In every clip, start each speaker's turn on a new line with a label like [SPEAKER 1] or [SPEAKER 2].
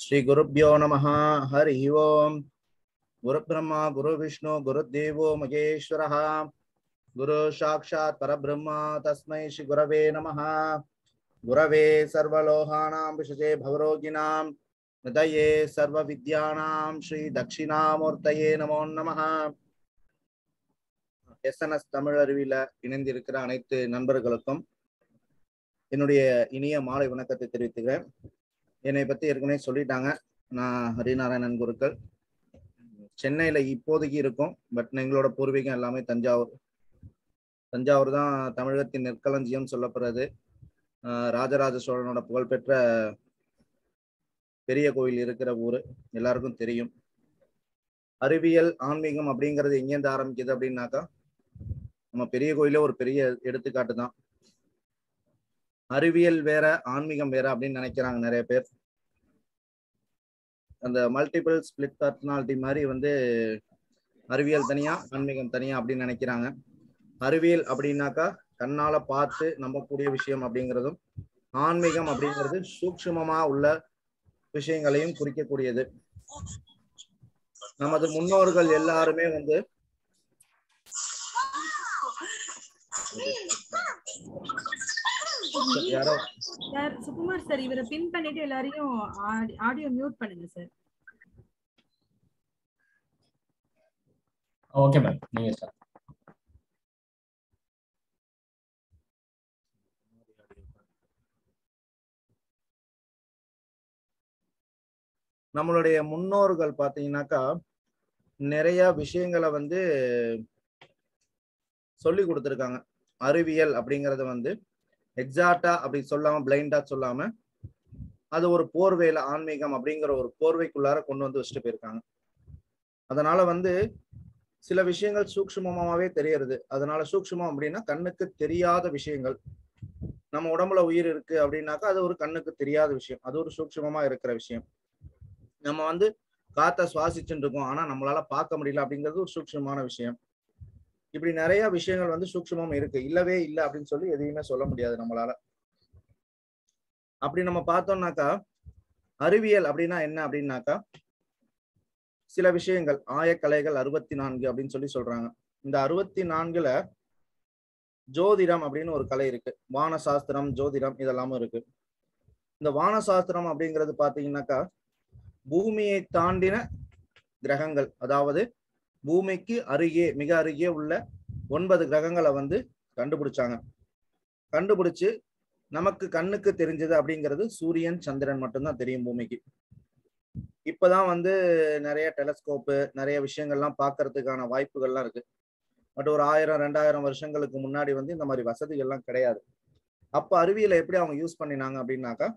[SPEAKER 1] श्रीगुरुभ्यो नमः हरि ओम् गुरुब्रह्मा गुरुविष्णु गुरुदेवो महेश्वरः गुरु साक्षात् परब्रह्म तस्मै श्रीगुरवे नमः गुरवे सर्वलोहानां विशजे भवरोगिणां हृदये सर्वविद्यानां श्रीदक्षिणामूर्तये நமோ நமः எஸ்என்எஸ் தமிழ் அறிவியல இணைந்திருக்கிற அனைத்து நண்பர்களுக்கும் என்னுடைய இனிய மாலை வணக்கத்தை தெரிவித்துக்கிறேன் என்னை பத்தி ஏற்கனவே சொல்லிட்டாங்க நான் ஹரிநாராயணன் குருக்கள் சென்னையில இப்போதைக்கு இருக்கும் பட் எங்களோட பூர்வீகம் எல்லாமே தஞ்சாவூர் தஞ்சாவூர் தான் தமிழகத்தின் நெற்களஞ்சியம் சொல்லப்படுறது ஆஹ் ராஜராஜ சோழனோட புகழ்பெற்ற பெரிய கோயில் இருக்கிற ஊர் எல்லாருக்கும் தெரியும் அறிவியல் ஆன்மீகம் அப்படிங்கிறது எங்கேருந்து ஆரம்பிக்குது அப்படின்னாக்கா நம்ம பெரிய கோயிலே ஒரு பெரிய எடுத்துக்காட்டு தான் அறிவியல் வேற ஆன்மீகம் வேற அப்படின்னு நினைக்கிறாங்க நிறைய பேர் அந்த மல்டிபிள் ஸ்பிளிட் பர்சனாலிட்டி மாதிரி வந்து அறிவியல் தனியா ஆன்மீகம் தனியா அப்படின்னு நினைக்கிறாங்க அறிவியல் அப்படின்னாக்கா கண்ணால பார்த்து நம்பக்கூடிய விஷயம் அப்படிங்கிறதும் ஆன்மீகம் அப்படிங்கிறது சூக்ஷ்மமா உள்ள விஷயங்களையும் குறிக்கக்கூடியது நமது முன்னோர்கள் எல்லாருமே வந்து யாரோ
[SPEAKER 2] சார் சுகுமார் சார் இவரை பின் பண்ணிட்டு எல்லாரையும் ஆடியோ மியூட் பண்ணுங்க சார்
[SPEAKER 3] ஓகே மேம் நீங்க ஸ்டார்ட்
[SPEAKER 1] நம்மளுடைய முன்னோர்கள் பாத்தீங்கன்னாக்கா நிறைய விஷயங்களை வந்து சொல்லி கொடுத்துருக்காங்க அறிவியல் அப்படிங்கறத வந்து எக்ஸாக்டா அப்படி சொல்லாம பிளைண்டா சொல்லாம அது ஒரு போர்வையில ஆன்மீகம் அப்படிங்கிற ஒரு போர்வைக்குள்ளார கொண்டு வந்து வச்சுட்டு போயிருக்காங்க அதனால வந்து சில விஷயங்கள் சூக்ஷ்மமாவே தெரியறது அதனால சூக்ஷ்மம் அப்படின்னா கண்ணுக்கு தெரியாத விஷயங்கள் நம்ம உடம்புல உயிர் இருக்கு அப்படின்னாக்கா அது ஒரு கண்ணுக்கு தெரியாத விஷயம் அது ஒரு சூக்ஷ்மமா இருக்கிற விஷயம் நம்ம வந்து காத்த சுவாசிச்சுட்டு இருக்கோம் ஆனா நம்மளால பார்க்க முடியல அப்படிங்கிறது ஒரு சூக்ஷ்மமான விஷயம் இப்படி நிறைய விஷயங்கள் வந்து சூக்ஷ்மம் இருக்கு இல்லவே இல்லை அப்படின்னு சொல்லி எதையுமே சொல்ல முடியாது நம்மளால அப்படி நம்ம பார்த்தோம்னாக்கா அறிவியல் அப்படின்னா என்ன அப்படின்னாக்கா சில விஷயங்கள் ஆயக்கலைகள் அறுபத்தி நான்கு அப்படின்னு சொல்லி சொல்றாங்க இந்த அறுபத்தி நான்குல ஜோதிடம் அப்படின்னு ஒரு கலை இருக்கு வானசாஸ்திரம் ஜோதிடம் இதெல்லாமும் இருக்கு இந்த வானசாஸ்திரம் அப்படிங்கிறது பாத்தீங்கன்னாக்கா பூமியை தாண்டின கிரகங்கள் அதாவது பூமிக்கு அருகே மிக அருகே உள்ள ஒன்பது கிரகங்களை வந்து கண்டுபிடிச்சாங்க கண்டுபிடிச்சு நமக்கு கண்ணுக்கு தெரிஞ்சது அப்படிங்கிறது சூரியன் சந்திரன் மட்டும்தான் தெரியும் பூமிக்கு இப்பதான் வந்து நிறைய டெலஸ்கோப்பு நிறைய விஷயங்கள்லாம் பார்க்கறதுக்கான வாய்ப்புகள்லாம் இருக்கு பட் ஒரு ஆயிரம் ரெண்டாயிரம் வருஷங்களுக்கு முன்னாடி வந்து இந்த மாதிரி வசதிகள்லாம் கிடையாது அப்ப அறிவியலை எப்படி அவங்க யூஸ் பண்ணினாங்க அப்படின்னாக்கா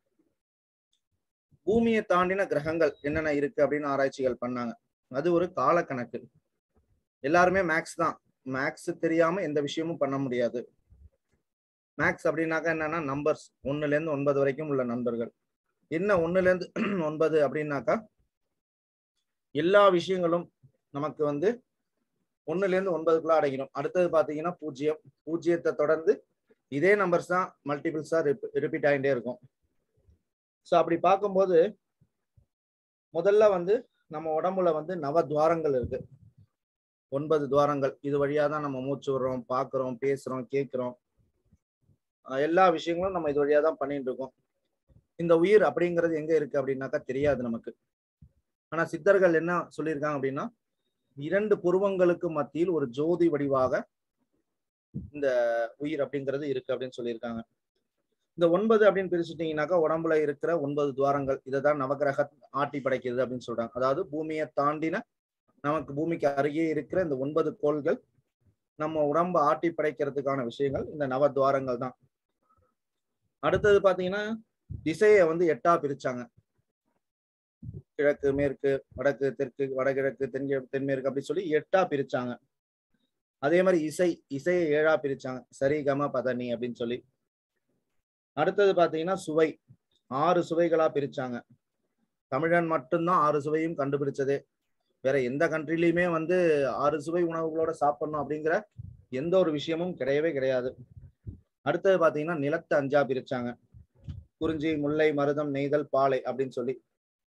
[SPEAKER 1] பூமியை தாண்டின கிரகங்கள் என்னென்ன இருக்கு அப்படின்னு ஆராய்ச்சிகள் பண்ணாங்க அது ஒரு காலக்கணக்கு எல்லாருமே மேக்ஸ் தான் மேக்ஸ் தெரியாம எந்த விஷயமும் பண்ண முடியாது மேக்ஸ் அப்படின்னாக்கா என்னன்னா நம்பர்ஸ் ஒன்னுல இருந்து ஒன்பது வரைக்கும் உள்ள நண்பர்கள் என்ன ஒன்னுல இருந்து ஒன்பது அப்படின்னாக்கா எல்லா விஷயங்களும் நமக்கு வந்து ஒன்னுல இருந்து ஒன்பதுக்குள்ள அடங்கிடும் அடுத்தது பாத்தீங்கன்னா பூஜ்ஜியம் பூஜ்ஜியத்தை தொடர்ந்து இதே நம்பர்ஸ் தான் மல்டிபிள்ஸா ரிப்பீட் ஆகிட்டே இருக்கும் ஸோ அப்படி பார்க்கும்போது முதல்ல வந்து நம்ம உடம்புல வந்து நவ துவாரங்கள் இருக்கு ஒன்பது துவாரங்கள் இது வழியா தான் நம்ம மூச்சு விடுறோம் பார்க்குறோம் பேசுறோம் கேட்குறோம் எல்லா விஷயங்களும் நம்ம இது வழியா தான் பண்ணிட்டு இருக்கோம் இந்த உயிர் அப்படிங்கிறது எங்க இருக்கு அப்படின்னாக்கா தெரியாது நமக்கு ஆனா சித்தர்கள் என்ன சொல்லியிருக்காங்க அப்படின்னா இரண்டு புருவங்களுக்கு மத்தியில் ஒரு ஜோதி வடிவாக இந்த உயிர் அப்படிங்கிறது இருக்கு அப்படின்னு சொல்லியிருக்காங்க இந்த ஒன்பது அப்படின்னு பிரிச்சுட்டீங்கன்னாக்கா உடம்புல இருக்கிற ஒன்பது துவாரங்கள் இதை தான் நவகிரக ஆட்டி படைக்கிறது அப்படின்னு சொல்றாங்க அதாவது பூமியை தாண்டின நமக்கு பூமிக்கு அருகே இருக்கிற இந்த ஒன்பது கோள்கள் நம்ம உடம்பு ஆட்டி படைக்கிறதுக்கான விஷயங்கள் இந்த நவ துவாரங்கள் தான் அடுத்தது பாத்தீங்கன்னா திசையை வந்து எட்டா பிரிச்சாங்க கிழக்கு மேற்கு வடக்கு தெற்கு வடகிழக்கு தென்கி தென்மேற்கு அப்படி சொல்லி எட்டா பிரிச்சாங்க அதே மாதிரி இசை இசையை ஏழா பிரிச்சாங்க சரி கம பதனி அப்படின்னு சொல்லி அடுத்தது பாத்தீங்கன்னா சுவை ஆறு சுவைகளா பிரிச்சாங்க தமிழன் மட்டும்தான் ஆறு சுவையும் கண்டுபிடிச்சதே வேற எந்த கண்ட்ரிலையுமே வந்து ஆறு சுவை உணவுகளோட சாப்பிடணும் அப்படிங்கிற எந்த ஒரு விஷயமும் கிடையவே கிடையாது அடுத்தது பாத்தீங்கன்னா நிலத்தை அஞ்சா பிரிச்சாங்க குறிஞ்சி முல்லை மருதம் நெய்தல் பாலை அப்படின்னு சொல்லி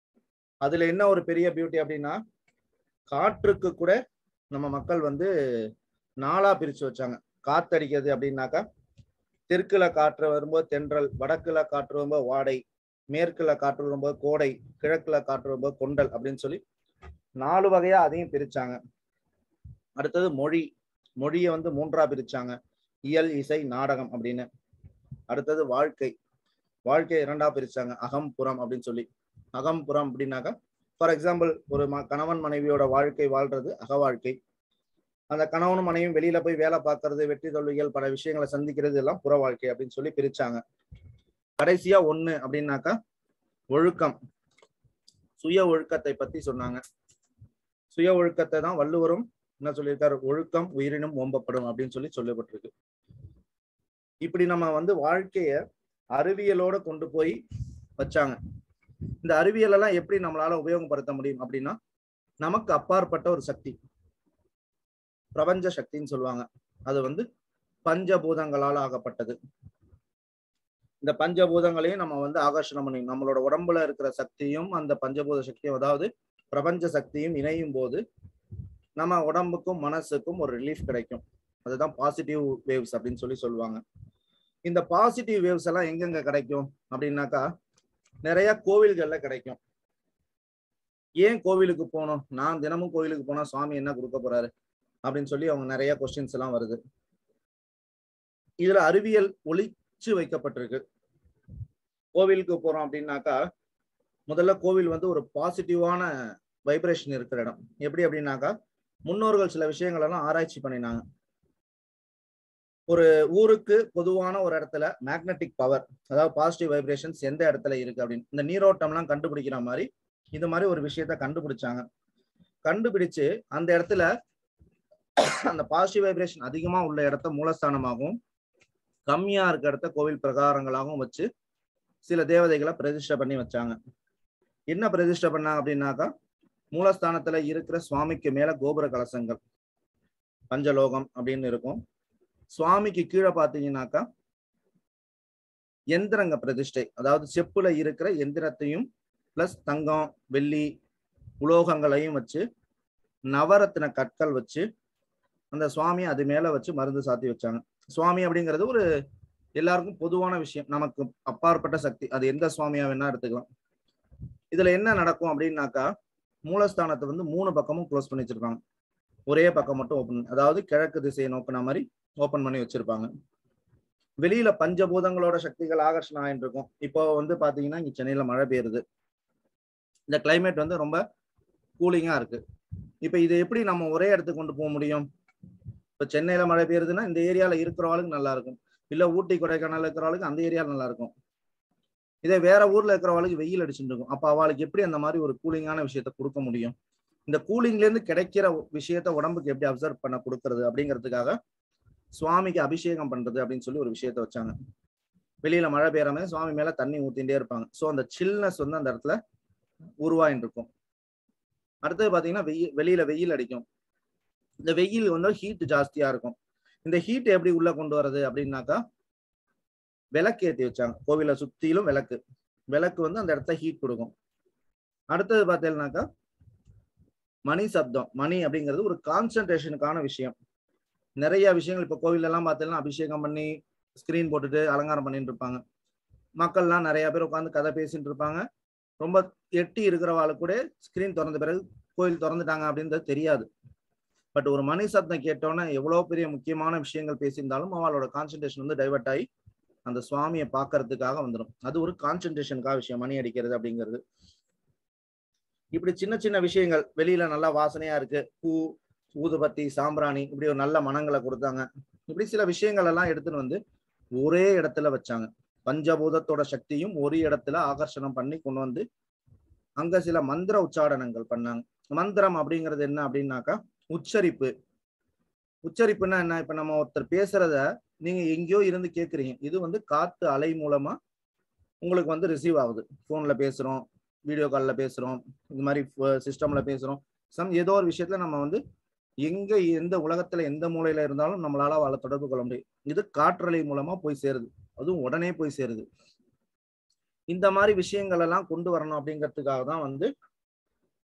[SPEAKER 1] அதுல என்ன ஒரு பெரிய பியூட்டி அப்படின்னா காற்றுக்கு கூட நம்ம மக்கள் வந்து நாளா பிரிச்சு வச்சாங்க காத்தடிக்கிறது அப்படின்னாக்கா தெற்குல காற்று வரும்போது தென்றல் வடக்குல காற்று வரும்போது வாடை மேற்குல காற்று வரும்போது கோடை கிழக்குல காற்று வரும்போது கொண்டல் அப்படின்னு சொல்லி நாலு வகையா அதையும் பிரிச்சாங்க அடுத்தது மொழி மொழியை வந்து மூன்றா பிரிச்சாங்க இயல் இசை நாடகம் அப்படின்னு அடுத்தது வாழ்க்கை வாழ்க்கையை இரண்டா பிரிச்சாங்க அகம் புறம் அப்படின்னு சொல்லி அகம் புறம் அப்படின்னாக்கா ஃபார் எக்ஸாம்பிள் ஒரு ம கணவன் மனைவியோட வாழ்க்கை வாழ்றது அக வாழ்க்கை அந்த கணவனும் மனைவியும் வெளியில போய் வேலை பார்க்கறது வெற்றி தோல்விகள் பல விஷயங்களை சந்திக்கிறது எல்லாம் புற வாழ்க்கை அப்படின்னு சொல்லி பிரிச்சாங்க கடைசியா ஒண்ணு அப்படின்னாக்கா ஒழுக்கம் சுய ஒழுக்கத்தை பத்தி சொன்னாங்க சுய ஒழுக்கத்தை தான் வள்ளுவரும் என்ன சொல்லியிருக்காரு ஒழுக்கம் உயிரினும் ஓம்பப்படும் அப்படின்னு சொல்லி சொல்லப்பட்டிருக்கு இப்படி நம்ம வந்து வாழ்க்கைய அறிவியலோட கொண்டு போய் வச்சாங்க இந்த அறிவியல் எல்லாம் எப்படி நம்மளால உபயோகப்படுத்த முடியும் அப்படின்னா நமக்கு அப்பாற்பட்ட ஒரு சக்தி பிரபஞ்ச சக்தின்னு சொல்லுவாங்க அது வந்து பஞ்சபூதங்களால் ஆகப்பட்டது இந்த பஞ்சபூதங்களையும் நம்ம வந்து ஆகர்ஷணம் பண்ணி நம்மளோட உடம்புல இருக்கிற சக்தியும் அந்த பஞ்சபூத சக்தியும் அதாவது பிரபஞ்ச சக்தியும் இணையும் போது நம்ம உடம்புக்கும் மனசுக்கும் ஒரு ரிலீஃப் கிடைக்கும் அதுதான் பாசிட்டிவ் வேவ்ஸ் அப்படின்னு சொல்லி சொல்லுவாங்க இந்த பாசிட்டிவ் வேவ்ஸ் எல்லாம் எங்கெங்க கிடைக்கும் அப்படின்னாக்கா நிறைய கோவில்கள்ல கிடைக்கும் ஏன் கோவிலுக்கு போகணும் நான் தினமும் கோவிலுக்கு போனா சுவாமி என்ன கொடுக்க போறாரு அப்படின்னு சொல்லி அவங்க நிறைய கொஸ்டின்ஸ் எல்லாம் வருது இதுல அறிவியல் ஒளிச்சு வைக்கப்பட்டிருக்கு கோவிலுக்கு போறோம் அப்படின்னாக்கா முதல்ல கோவில் வந்து ஒரு பாசிட்டிவான வைப்ரேஷன் இருக்கிற இடம் எப்படி அப்படின்னாக்கா முன்னோர்கள் சில விஷயங்கள் எல்லாம் ஆராய்ச்சி பண்ணினாங்க ஒரு ஊருக்கு பொதுவான ஒரு இடத்துல மேக்னெட்டிக் பவர் அதாவது பாசிட்டிவ் வைப்ரேஷன்ஸ் எந்த இடத்துல இருக்கு அப்படின்னு இந்த நீரோட்டம்லாம் கண்டுபிடிக்கிற மாதிரி இது மாதிரி ஒரு விஷயத்த கண்டுபிடிச்சாங்க கண்டுபிடிச்சு அந்த இடத்துல அந்த பாசிட்டிவ் வைப்ரேஷன் அதிகமா உள்ள இடத்த மூலஸ்தானமாகவும் கம்மியா இருக்க இடத்த கோவில் பிரகாரங்களாகவும் வச்சு சில தேவதைகளை பிரதிஷ்டை பண்ணி வச்சாங்க என்ன பிரதிஷ்டை பண்ணாங்க அப்படின்னாக்கா மூலஸ்தானத்துல இருக்கிற சுவாமிக்கு மேல கோபுர கலசங்கள் பஞ்சலோகம் அப்படின்னு இருக்கும் சுவாமிக்கு கீழே பாத்தீங்கன்னாக்கா எந்திரங்க பிரதிஷ்டை அதாவது செப்புல இருக்கிற எந்திரத்தையும் பிளஸ் தங்கம் வெள்ளி உலோகங்களையும் வச்சு நவரத்தின கற்கள் வச்சு அந்த சுவாமி அது மேல வச்சு மருந்து சாத்தி வச்சாங்க சுவாமி அப்படிங்கிறது ஒரு எல்லாருக்கும் பொதுவான விஷயம் நமக்கு அப்பாற்பட்ட சக்தி அது எந்த சுவாமியா வேணா எடுத்துக்கலாம் இதுல என்ன நடக்கும் அப்படின்னாக்கா மூலஸ்தானத்தை வந்து மூணு பக்கமும் க்ளோஸ் பண்ணி வச்சிருப்பாங்க ஒரே பக்கம் மட்டும் ஓப்பன் அதாவது கிழக்கு திசையை நோக்கின மாதிரி ஓப்பன் பண்ணி வச்சிருப்பாங்க வெளியில பஞ்சபூதங்களோட சக்திகள் ஆகர்ஷணம் ஆயிட்டு இருக்கும் இப்போ வந்து பாத்தீங்கன்னா இங்க சென்னையில மழை பெய்யுது இந்த கிளைமேட் வந்து ரொம்ப கூலிங்கா இருக்கு இப்போ இதை எப்படி நம்ம ஒரே இடத்துக்கு கொண்டு போக முடியும் இப்போ சென்னையில மழை பெய்யுதுன்னா இந்த ஏரியால இருக்கிறவாளுக்கு நல்லா இருக்கும் இல்ல ஊட்டி கொடைக்கானல் இருக்கிறவாளுக்கு அந்த ஏரியால நல்லா இருக்கும் இதே வேற ஊர்ல இருக்கிறவாளுக்கு வெயில் அடிச்சுட்டு இருக்கும் அப்ப அவளுக்கு எப்படி அந்த மாதிரி ஒரு கூலிங்கான விஷயத்த கொடுக்க முடியும் இந்த கூலிங்ல இருந்து கிடைக்கிற விஷயத்த உடம்புக்கு எப்படி அப்சர்வ் பண்ண கொடுக்கறது அப்படிங்கிறதுக்காக சுவாமிக்கு அபிஷேகம் பண்றது அப்படின்னு சொல்லி ஒரு விஷயத்த வச்சாங்க வெளியில மழை பெய்யற மாதிரி சுவாமி மேல தண்ணி ஊத்திட்டே இருப்பாங்க ஸோ அந்த சில்னஸ் வந்து அந்த இடத்துல உருவாயின்னு இருக்கும் அடுத்தது பாத்தீங்கன்னா வெயில் வெளியில வெயில் அடிக்கும் இந்த வெயில் வந்து ஹீட் ஜாஸ்தியா இருக்கும் இந்த ஹீட் எப்படி உள்ள கொண்டு வர்றது அப்படின்னாக்கா விளக்கு ஏற்றி வச்சாங்க கோவிலை சுத்திலும் விளக்கு விளக்கு வந்து அந்த இடத்த ஹீட் கொடுக்கும் அடுத்தது பார்த்தீங்கன்னாக்கா மணி சப்தம் மணி அப்படிங்கிறது ஒரு கான்சன்ட்ரேஷனுக்கான விஷயம் நிறைய விஷயங்கள் இப்போ கோவில் எல்லாம் பார்த்தீங்கன்னா அபிஷேகம் பண்ணி ஸ்கிரீன் போட்டுட்டு அலங்காரம் பண்ணிட்டு இருப்பாங்க மக்கள்லாம் நிறைய பேர் உட்காந்து கதை பேசிட்டு இருப்பாங்க ரொம்ப எட்டி இருக்கிறவாளுக்கு கூட ஸ்கிரீன் திறந்த பிறகு கோயில் திறந்துட்டாங்க அப்படின்றது தெரியாது பட் ஒரு மணி சப்தம் கேட்டோன்னே எவ்வளோ பெரிய முக்கியமான விஷயங்கள் பேசியிருந்தாலும் அவளோட கான்சன்ட்ரேஷன் வந்து டைவர்ட் ஆகி அந்த சுவாமியை பார்க்கறதுக்காக வந்துடும் அது ஒரு கான்சன்ட்ரேஷனுக்காக விஷயம் மணி அடிக்கிறது அப்படிங்கிறது இப்படி சின்ன சின்ன விஷயங்கள் வெளியில நல்லா வாசனையா இருக்கு பூ ஊதுபத்தி சாம்பிராணி இப்படி ஒரு நல்ல மனங்களை கொடுத்தாங்க இப்படி சில விஷயங்கள் எல்லாம் எடுத்துன்னு வந்து ஒரே இடத்துல வச்சாங்க பஞ்சபூதத்தோட சக்தியும் ஒரு இடத்துல ஆகர்ஷணம் பண்ணி கொண்டு வந்து அங்க சில மந்திர உச்சாடனங்கள் பண்ணாங்க மந்திரம் அப்படிங்கிறது என்ன அப்படின்னாக்கா உச்சரிப்பு உச்சரிப்புன்னா என்ன இப்ப நம்ம ஒருத்தர் பேசுறத நீங்க எங்கேயோ இருந்து கேக்குறீங்க இது வந்து காத்து அலை மூலமா உங்களுக்கு வந்து ரிசீவ் ஆகுது போன்ல பேசுறோம் வீடியோ காலில் பேசுறோம் இந்த மாதிரி சிஸ்டம்ல பேசுறோம் சம் ஏதோ ஒரு விஷயத்துல நம்ம வந்து எங்க எந்த உலகத்துல எந்த மூலையில இருந்தாலும் நம்மளால அவளை தொடர்பு கொள்ள முடியும் இது காற்றலை மூலமா போய் சேருது அதுவும் உடனே போய் சேருது இந்த மாதிரி விஷயங்கள் எல்லாம் கொண்டு வரணும் அப்படிங்கிறதுக்காக தான் வந்து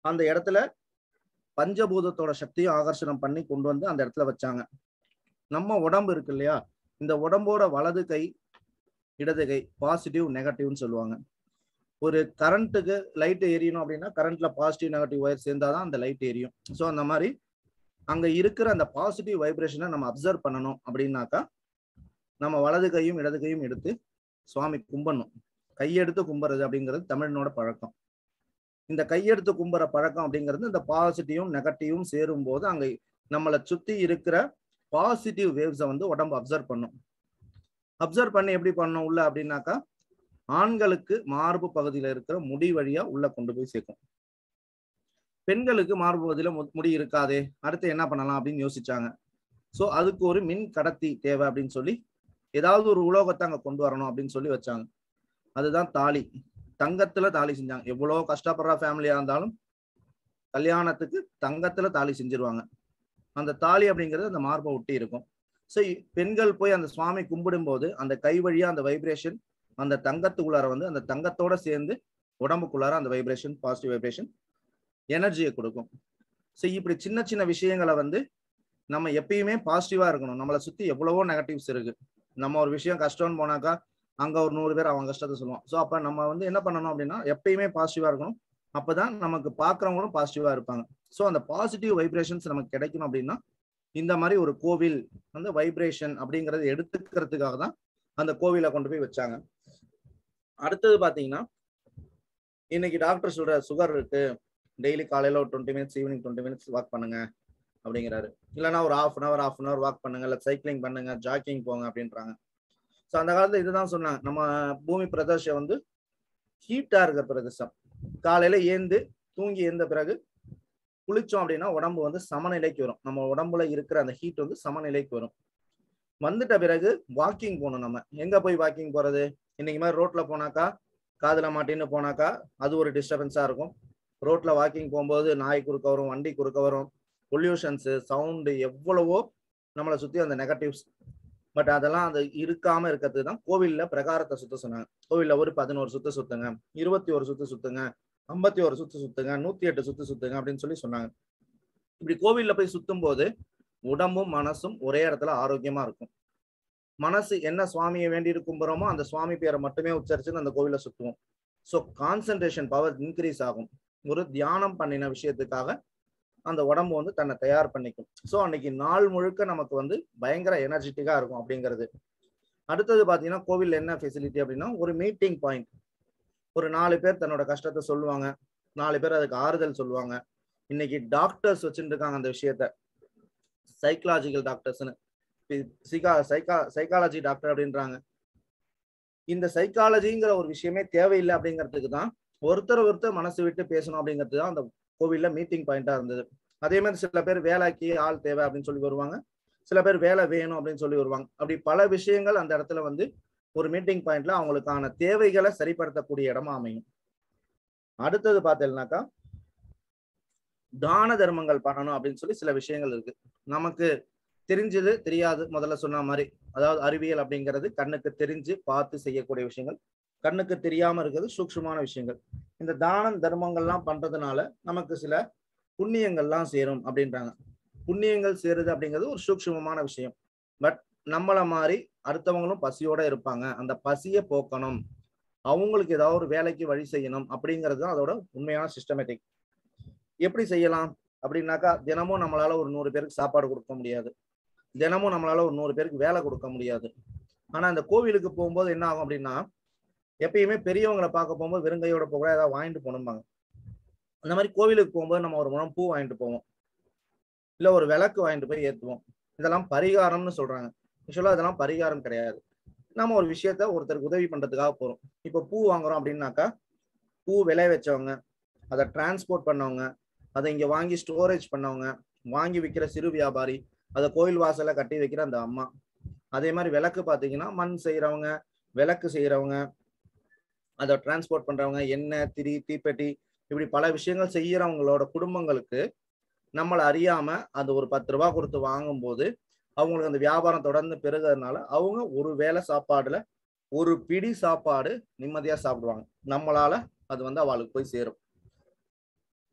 [SPEAKER 1] அந்த இடத்துல பஞ்சபூதத்தோட சக்தியும் ஆகர்ஷணம் பண்ணி கொண்டு வந்து அந்த இடத்துல வச்சாங்க நம்ம உடம்பு இருக்கு இல்லையா இந்த உடம்போட வலது கை இடது கை பாசிட்டிவ் நெகட்டிவ்னு சொல்லுவாங்க ஒரு கரண்ட்டுக்கு லைட் எரியணும் அப்படின்னா கரண்ட்ல பாசிட்டிவ் நெகட்டிவ் ஒயர் சேர்ந்தாதான் அந்த லைட் எரியும் ஸோ அந்த மாதிரி அங்க இருக்கிற அந்த பாசிட்டிவ் வைப்ரேஷனை நம்ம அப்சர்வ் பண்ணணும் அப்படின்னாக்கா நம்ம வலது கையும் இடது கையும் எடுத்து சுவாமி கும்பிடணும் கையெடுத்து கும்புறது அப்படிங்கிறது தமிழனோட பழக்கம் இந்த கையெடுத்து கும்புற பழக்கம் அப்படிங்கிறது இந்த பாசிட்டிவும் நெகட்டிவும் சேரும் போது அங்க நம்மளை சுத்தி இருக்கிற பாசிட்டிவ் வேவ்ஸை வந்து உடம்பு அப்சர்வ் பண்ணும் அப்சர்வ் பண்ணி எப்படி பண்ணும் உள்ள அப்படின்னாக்கா ஆண்களுக்கு மார்பு பகுதியில இருக்கிற முடி வழியா உள்ள கொண்டு போய் சேர்க்கும் பெண்களுக்கு மார்பு பகுதியில மு- முடி இருக்காதே அடுத்து என்ன பண்ணலாம் அப்படின்னு யோசிச்சாங்க ஸோ அதுக்கு ஒரு மின் கடத்தி தேவை அப்படின்னு சொல்லி ஏதாவது ஒரு உலோகத்தை அங்க கொண்டு வரணும் அப்படின்னு சொல்லி வச்சாங்க அதுதான் தாலி தங்கத்துல தாலி செஞ்சாங்க எவ்வளோ கஷ்டப்படுற ஃபேமிலியா இருந்தாலும் கல்யாணத்துக்கு தங்கத்துல தாலி செஞ்சிருவாங்க அந்த தாலி அப்படிங்கிறது அந்த மார்பை ஒட்டி இருக்கும் ஸோ பெண்கள் போய் அந்த சுவாமி கும்பிடும்போது அந்த கை வழியா அந்த வைப்ரேஷன் அந்த தங்கத்துக்குள்ளார வந்து அந்த தங்கத்தோட சேர்ந்து உடம்புக்குள்ளார அந்த வைப்ரேஷன் பாசிட்டிவ் வைப்ரேஷன் எனர்ஜியை கொடுக்கும் ஸோ இப்படி சின்ன சின்ன விஷயங்களை வந்து நம்ம எப்பயுமே பாசிட்டிவா இருக்கணும் நம்மளை சுத்தி எவ்வளவோ நெகட்டிவ்ஸ் இருக்கு நம்ம ஒரு விஷயம் கஷ்டம்னு போனாக்கா அங்க ஒரு நூறு பேர் அவங்க கஷ்டத்தை சொல்லுவோம் ஸோ அப்ப நம்ம வந்து என்ன பண்ணணும் அப்படின்னா எப்பயுமே பாசிட்டிவா இருக்கணும் அப்பதான் நமக்கு பாக்குறவங்களும் பாசிட்டிவா இருப்பாங்க ஸோ அந்த பாசிட்டிவ் வைப்ரேஷன்ஸ் நமக்கு கிடைக்கணும் அப்படின்னா இந்த மாதிரி ஒரு கோவில் வந்து வைப்ரேஷன் அப்படிங்கறது எடுத்துக்கிறதுக்காக தான் அந்த கோவிலை கொண்டு போய் வச்சாங்க அடுத்தது பாத்தீங்கன்னா இன்னைக்கு டாக்டர் சொல்ற சுகர் இருக்கு டெய்லி காலையில ஒரு twenty minutes evening twenty minutes walk பண்ணுங்க அப்படிங்கிறாரு இல்லைன்னா ஒரு half an hour half an hour walk பண்ணுங்க இல்லை சைக்கிளிங் பண்ணுங்க ஜாக்கிங் போங்க அப்படின்றாங்க ஸோ அந்த காலத்துல இதுதான் சொன்னாங்க நம்ம பூமி பிரதேசம் வந்து ஹீட்டா இருக்கிற பிரதேசம் காலையில ஏந்து தூங்கி எழுந்த பிறகு குளிச்சோம் அப்படின்னா உடம்பு வந்து சமநிலைக்கு வரும் நம்ம உடம்புல இருக்கிற அந்த ஹீட் வந்து சமநிலைக்கு வரும் வந்துட்ட பிறகு வாக்கிங் போகணும் நம்ம எங்க போய் வாக்கிங் போறது இன்னைக்கு மாதிரி ரோட்ல போனாக்கா காதுல மாட்டின்னு போனாக்கா அது ஒரு டிஸ்டர்பன்ஸா இருக்கும் ரோட்ல வாக்கிங் போகும்போது நாய் குறுக்க வரும் வண்டி குறுக்க வரும் பொல்யூஷன்ஸ் சவுண்டு எவ்வளவோ நம்மளை சுத்தி அந்த நெகட்டிவ்ஸ் பட் அதெல்லாம் அது இருக்காம இருக்கிறதுக்கு தான் கோவில்ல பிரகாரத்தை சுத்த சொன்னாங்க கோவில்ல ஒரு பதினோரு சுத்து சுத்துங்க இருபத்தி ஒரு சுத்து சுத்துங்க ஐம்பத்தி ஒரு சுத்து சுத்துங்க நூத்தி எட்டு சுத்து சுத்துங்க அப்படின்னு சொல்லி சொன்னாங்க இப்படி கோவில்ல போய் சுத்தும் போது உடம்பும் மனசும் ஒரே இடத்துல ஆரோக்கியமா இருக்கும் மனசு என்ன சுவாமியை வேண்டி கும்புறோமோ அந்த சுவாமி பேரை மட்டுமே உச்சரிச்சுன்னு அந்த கோவில சுத்துவோம் ஸோ கான்சென்ட்ரேஷன் பவர் இன்க்ரீஸ் ஆகும் ஒரு தியானம் பண்ணின விஷயத்துக்காக அந்த உடம்பு வந்து தன்னை தயார் பண்ணிக்கும் ஸோ அன்னைக்கு நாள் முழுக்க நமக்கு வந்து பயங்கர எனர்ஜெட்டிக்கா இருக்கும் அப்படிங்கிறது அடுத்தது பாத்தீங்கன்னா கோவில்ல என்ன ஃபெசிலிட்டி அப்படின்னா ஒரு மீட்டிங் பாயிண்ட் ஒரு நாலு பேர் தன்னோட கஷ்டத்தை சொல்லுவாங்க நாலு பேர் அதுக்கு ஆறுதல் சொல்லுவாங்க இன்னைக்கு டாக்டர்ஸ் வச்சுட்டு இருக்காங்க அந்த விஷயத்த சைக்கலாஜிக்கல் டாக்டர்ஸ்னு சிகா சைக்கா சைக்காலஜி டாக்டர் அப்படின்றாங்க இந்த சைக்காலஜிங்கிற ஒரு விஷயமே தேவையில்லை அப்படிங்கிறதுக்கு தான் ஒருத்தர் ஒருத்தர் மனசு விட்டு பேசணும் அப்படிங்கிறது தான் அந்த கோவில்ல மீட்டிங் பாயிண்டா இருந்தது அதே மாதிரி சில பேர் வேலைக்கு ஆள் தேவை அப்படின்னு சொல்லி வருவாங்க சில பேர் வேலை வேணும் அப்படின்னு சொல்லி வருவாங்க அப்படி பல விஷயங்கள் அந்த இடத்துல வந்து ஒரு மீட்டிங் பாயிண்ட்ல அவங்களுக்கான தேவைகளை சரிப்படுத்தக்கூடிய இடமா அமையும் அடுத்தது பார்த்தீங்கன்னாக்கா தான தர்மங்கள் பண்ணணும் அப்படின்னு சொல்லி சில விஷயங்கள் இருக்கு நமக்கு தெரிஞ்சது தெரியாது முதல்ல சொன்ன மாதிரி அதாவது அறிவியல் அப்படிங்கிறது கண்ணுக்கு தெரிஞ்சு பார்த்து செய்யக்கூடிய விஷயங்கள் கண்ணுக்கு தெரியாம இருக்கிறது சூக்ஷ்மமான விஷயங்கள் இந்த தானம் தர்மங்கள்லாம் பண்றதுனால நமக்கு சில புண்ணியங்கள்லாம் சேரும் அப்படின்றாங்க புண்ணியங்கள் சேருது அப்படிங்கிறது ஒரு சூக்ஷ்மமான விஷயம் பட் நம்மள மாதிரி அடுத்தவங்களும் பசியோட இருப்பாங்க அந்த பசியை போக்கணும் அவங்களுக்கு ஏதாவது ஒரு வேலைக்கு வழி செய்யணும் அப்படிங்கிறது தான் அதோட உண்மையான சிஸ்டமேட்டிக் எப்படி செய்யலாம் அப்படின்னாக்கா தினமும் நம்மளால ஒரு நூறு பேருக்கு சாப்பாடு கொடுக்க முடியாது தினமும் நம்மளால ஒரு நூறு பேருக்கு வேலை கொடுக்க முடியாது ஆனா அந்த கோவிலுக்கு போகும்போது என்ன ஆகும் அப்படின்னா எப்பயுமே பெரியவங்களை பார்க்க போகும்போது வெறுங்கையோட போக ஏதாவது வாங்கிட்டு போகணும்பாங்க அந்த மாதிரி கோவிலுக்கு போகும்போது நம்ம ஒரு முழம் பூ வாங்கிட்டு போவோம் இல்ல ஒரு விளக்கு வாங்கிட்டு போய் ஏத்துவோம் இதெல்லாம் பரிகாரம்னு சொல்றாங்க ஆக்சுவலா இதெல்லாம் பரிகாரம் கிடையாது நம்ம ஒரு விஷயத்த ஒருத்தருக்கு உதவி பண்றதுக்காக போறோம் இப்போ பூ வாங்குறோம் அப்படின்னாக்கா பூ விளை வச்சவங்க அதை டிரான்ஸ்போர்ட் பண்ணவங்க அதை இங்க வாங்கி ஸ்டோரேஜ் பண்ணவங்க வாங்கி விற்கிற சிறு வியாபாரி அதை கோயில் வாசல்ல கட்டி வைக்கிற அந்த அம்மா அதே மாதிரி விளக்கு பார்த்தீங்கன்னா மண் செய்யறவங்க விளக்கு செய்யறவங்க அதை டிரான்ஸ்போர்ட் பண்றவங்க எண்ணெய் திரி தீப்பெட்டி இப்படி பல விஷயங்கள் செய்யறவங்களோட குடும்பங்களுக்கு நம்மளை அறியாம அது ஒரு பத்து ரூபா கொடுத்து வாங்கும்போது அவங்களுக்கு அந்த வியாபாரம் தொடர்ந்து பெருகிறதுனால அவங்க ஒரு வேளை சாப்பாடுல ஒரு பிடி சாப்பாடு நிம்மதியா சாப்பிடுவாங்க நம்மளால அது வந்து அவளுக்கு போய் சேரும்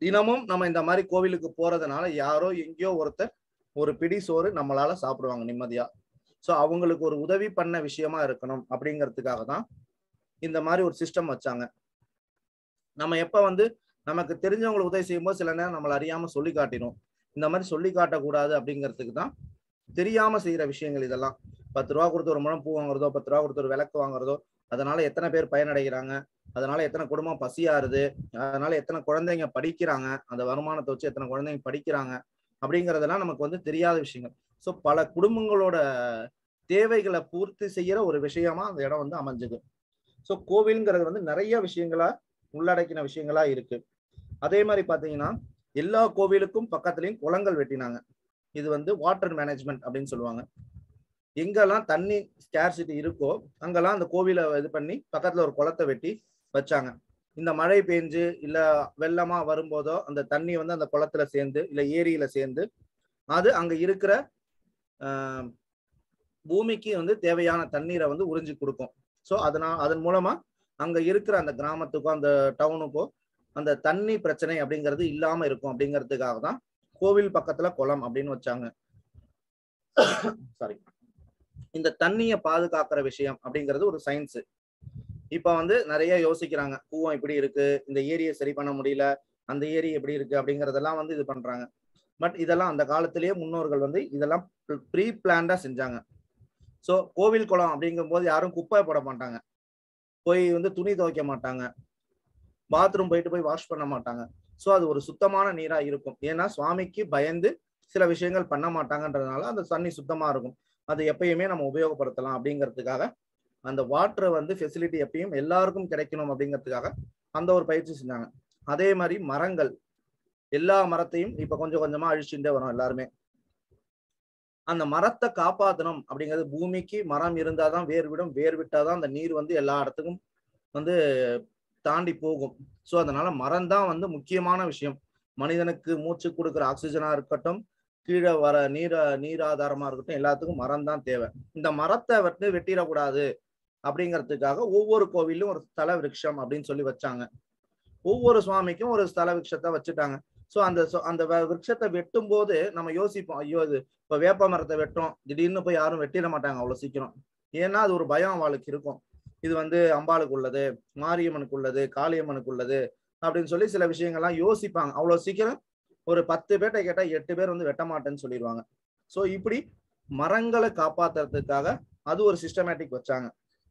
[SPEAKER 1] தினமும் நம்ம இந்த மாதிரி கோவிலுக்கு போறதுனால யாரோ எங்கேயோ ஒருத்தர் ஒரு பிடி சோறு நம்மளால சாப்பிடுவாங்க நிம்மதியா ஸோ அவங்களுக்கு ஒரு உதவி பண்ண விஷயமா இருக்கணும் அப்படிங்கிறதுக்காக தான் இந்த மாதிரி ஒரு சிஸ்டம் வச்சாங்க நம்ம எப்ப வந்து நமக்கு தெரிஞ்சவங்களுக்கு உதவி செய்யும்போது சில நேரம் நம்மளை அறியாம சொல்லி காட்டிடும் இந்த மாதிரி சொல்லி காட்டக்கூடாது அப்படிங்கிறதுக்கு தான் தெரியாம செய்யற விஷயங்கள் இதெல்லாம் பத்து ரூபா கொடுத்து ஒரு முழம் பூ வாங்குறதோ பத்து ரூபா கொடுத்து ஒரு விளக்கு வாங்குறதோ அதனால எத்தனை பேர் பயனடைகிறாங்க அதனால எத்தனை குடும்பம் பசியாருது அதனால எத்தனை குழந்தைங்க படிக்கிறாங்க அந்த வருமானத்தை வச்சு எத்தனை குழந்தைங்க படிக்கிறாங்க அப்படிங்கிறதெல்லாம் நமக்கு வந்து தெரியாத விஷயங்கள் ஸோ பல குடும்பங்களோட தேவைகளை பூர்த்தி செய்யற ஒரு விஷயமா அந்த இடம் வந்து அமைஞ்சது ஸோ கோவில்ங்கிறது வந்து நிறைய விஷயங்களா உள்ளடக்கின விஷயங்களா இருக்கு அதே மாதிரி பாத்தீங்கன்னா எல்லா கோவிலுக்கும் பக்கத்துலயும் குளங்கள் வெட்டினாங்க இது வந்து வாட்டர் மேனேஜ்மெண்ட் அப்படின்னு சொல்லுவாங்க எங்கெல்லாம் தண்ணி ஸ்கேர்சிட்டி இருக்கோ அங்கெல்லாம் அந்த கோவிலை இது பண்ணி பக்கத்துல ஒரு குளத்தை வெட்டி வச்சாங்க இந்த மழை பெஞ்சு இல்ல வெள்ளமா வரும்போதோ அந்த தண்ணி வந்து அந்த குளத்துல சேர்ந்து இல்ல ஏரியில சேர்ந்து அது அங்க இருக்கிற ஆஹ், பூமிக்கு வந்து தேவையான தண்ணீரை வந்து உறிஞ்சி கொடுக்கும் ஸோ அதனால் அதன் மூலமா அங்க இருக்கிற அந்த கிராமத்துக்கோ அந்த டவுனுக்கோ அந்த தண்ணி பிரச்சனை அப்படிங்கிறது இல்லாம இருக்கும் அப்படிங்கிறதுக்காக தான் கோவில் பக்கத்துல குளம் அப்படின்னு வச்சாங்க சாரி இந்த தண்ணியை பாதுகாக்கிற விஷயம் அப்படிங்கிறது ஒரு சயின்ஸ் இப்ப வந்து நிறைய யோசிக்கிறாங்க கூவம் இப்படி இருக்கு இந்த ஏரியை சரி பண்ண முடியல அந்த ஏரி எப்படி இருக்கு அப்படிங்கறதெல்லாம் வந்து இது பண்றாங்க பட் இதெல்லாம் அந்த காலத்திலேயே முன்னோர்கள் வந்து இதெல்லாம் ப்ரீ பிளான்டா செஞ்சாங்க ஸோ கோவில் குளம் அப்படிங்கும் போது யாரும் குப்பை போட மாட்டாங்க போய் வந்து துணி துவைக்க மாட்டாங்க பாத்ரூம் போயிட்டு போய் வாஷ் பண்ண மாட்டாங்க ஸோ அது ஒரு சுத்தமான நீரா இருக்கும் ஏன்னா சுவாமிக்கு பயந்து சில விஷயங்கள் பண்ண மாட்டாங்கன்றதுனால அந்த தண்ணி சுத்தமா இருக்கும் அது எப்பயுமே நம்ம உபயோகப்படுத்தலாம் அப்படிங்கிறதுக்காக அந்த வாட்டரை வந்து ஃபெசிலிட்டி எப்பயும் எல்லாருக்கும் கிடைக்கணும் அப்படிங்கிறதுக்காக அந்த ஒரு பயிற்சி செஞ்சாங்க அதே மாதிரி மரங்கள் எல்லா மரத்தையும் இப்ப கொஞ்சம் கொஞ்சமா அழிச்சுட்டே வரும் எல்லாருமே அந்த மரத்தை காப்பாத்தணும் அப்படிங்கிறது பூமிக்கு மரம் இருந்தாதான் வேர் விடும் வேர் விட்டாதான் அந்த நீர் வந்து எல்லா இடத்துக்கும் வந்து தாண்டி போகும் ஸோ அதனால மரம் தான் வந்து முக்கியமான விஷயம் மனிதனுக்கு மூச்சு கொடுக்குற ஆக்சிஜனா இருக்கட்டும் கீழே வர நீர நீராதாரமா இருக்கட்டும் எல்லாத்துக்கும் மரம் தான் தேவை இந்த மரத்தை வந்து வெட்டிடக்கூடாது அப்படிங்கிறதுக்காக ஒவ்வொரு கோவிலும் ஒரு ஸ்தல விருட்சம் அப்படின்னு சொல்லி வச்சாங்க ஒவ்வொரு சுவாமிக்கும் ஒரு ஸ்தல விருட்சத்தை வச்சுட்டாங்க ஸோ அந்த சொ- அந்த வ- விருட்சத்தை வெட்டும் போது நம்ம யோசிப்போம் ஐயோ இது இப்போ வேப்ப மரத்தை வெட்டோம் திடீர்னு போய் யாரும் வெட்டிட மாட்டாங்க அவ்வளோ சீக்கிரம் ஏன்னா அது ஒரு பயம் அவளுக்கு இருக்கும் இது வந்து அம்பாளுக்கு உள்ளது மாரியம்மனுக்கு உள்ளது காளியம்மனுக்கு உள்ளது அப்படின்னு சொல்லி சில விஷயங்கள்லாம் யோசிப்பாங்க அவ்வளோ சீக்கிரம் ஒரு பத்து பேர்ட்ட கேட்டால் எட்டு பேர் வந்து வெட்ட மாட்டேன்னு சொல்லிடுவாங்க ஸோ இப்படி மரங்களை காப்பாத்துறதுக்காக அது ஒரு சிஸ்டமேட்டிக் வச்சாங்க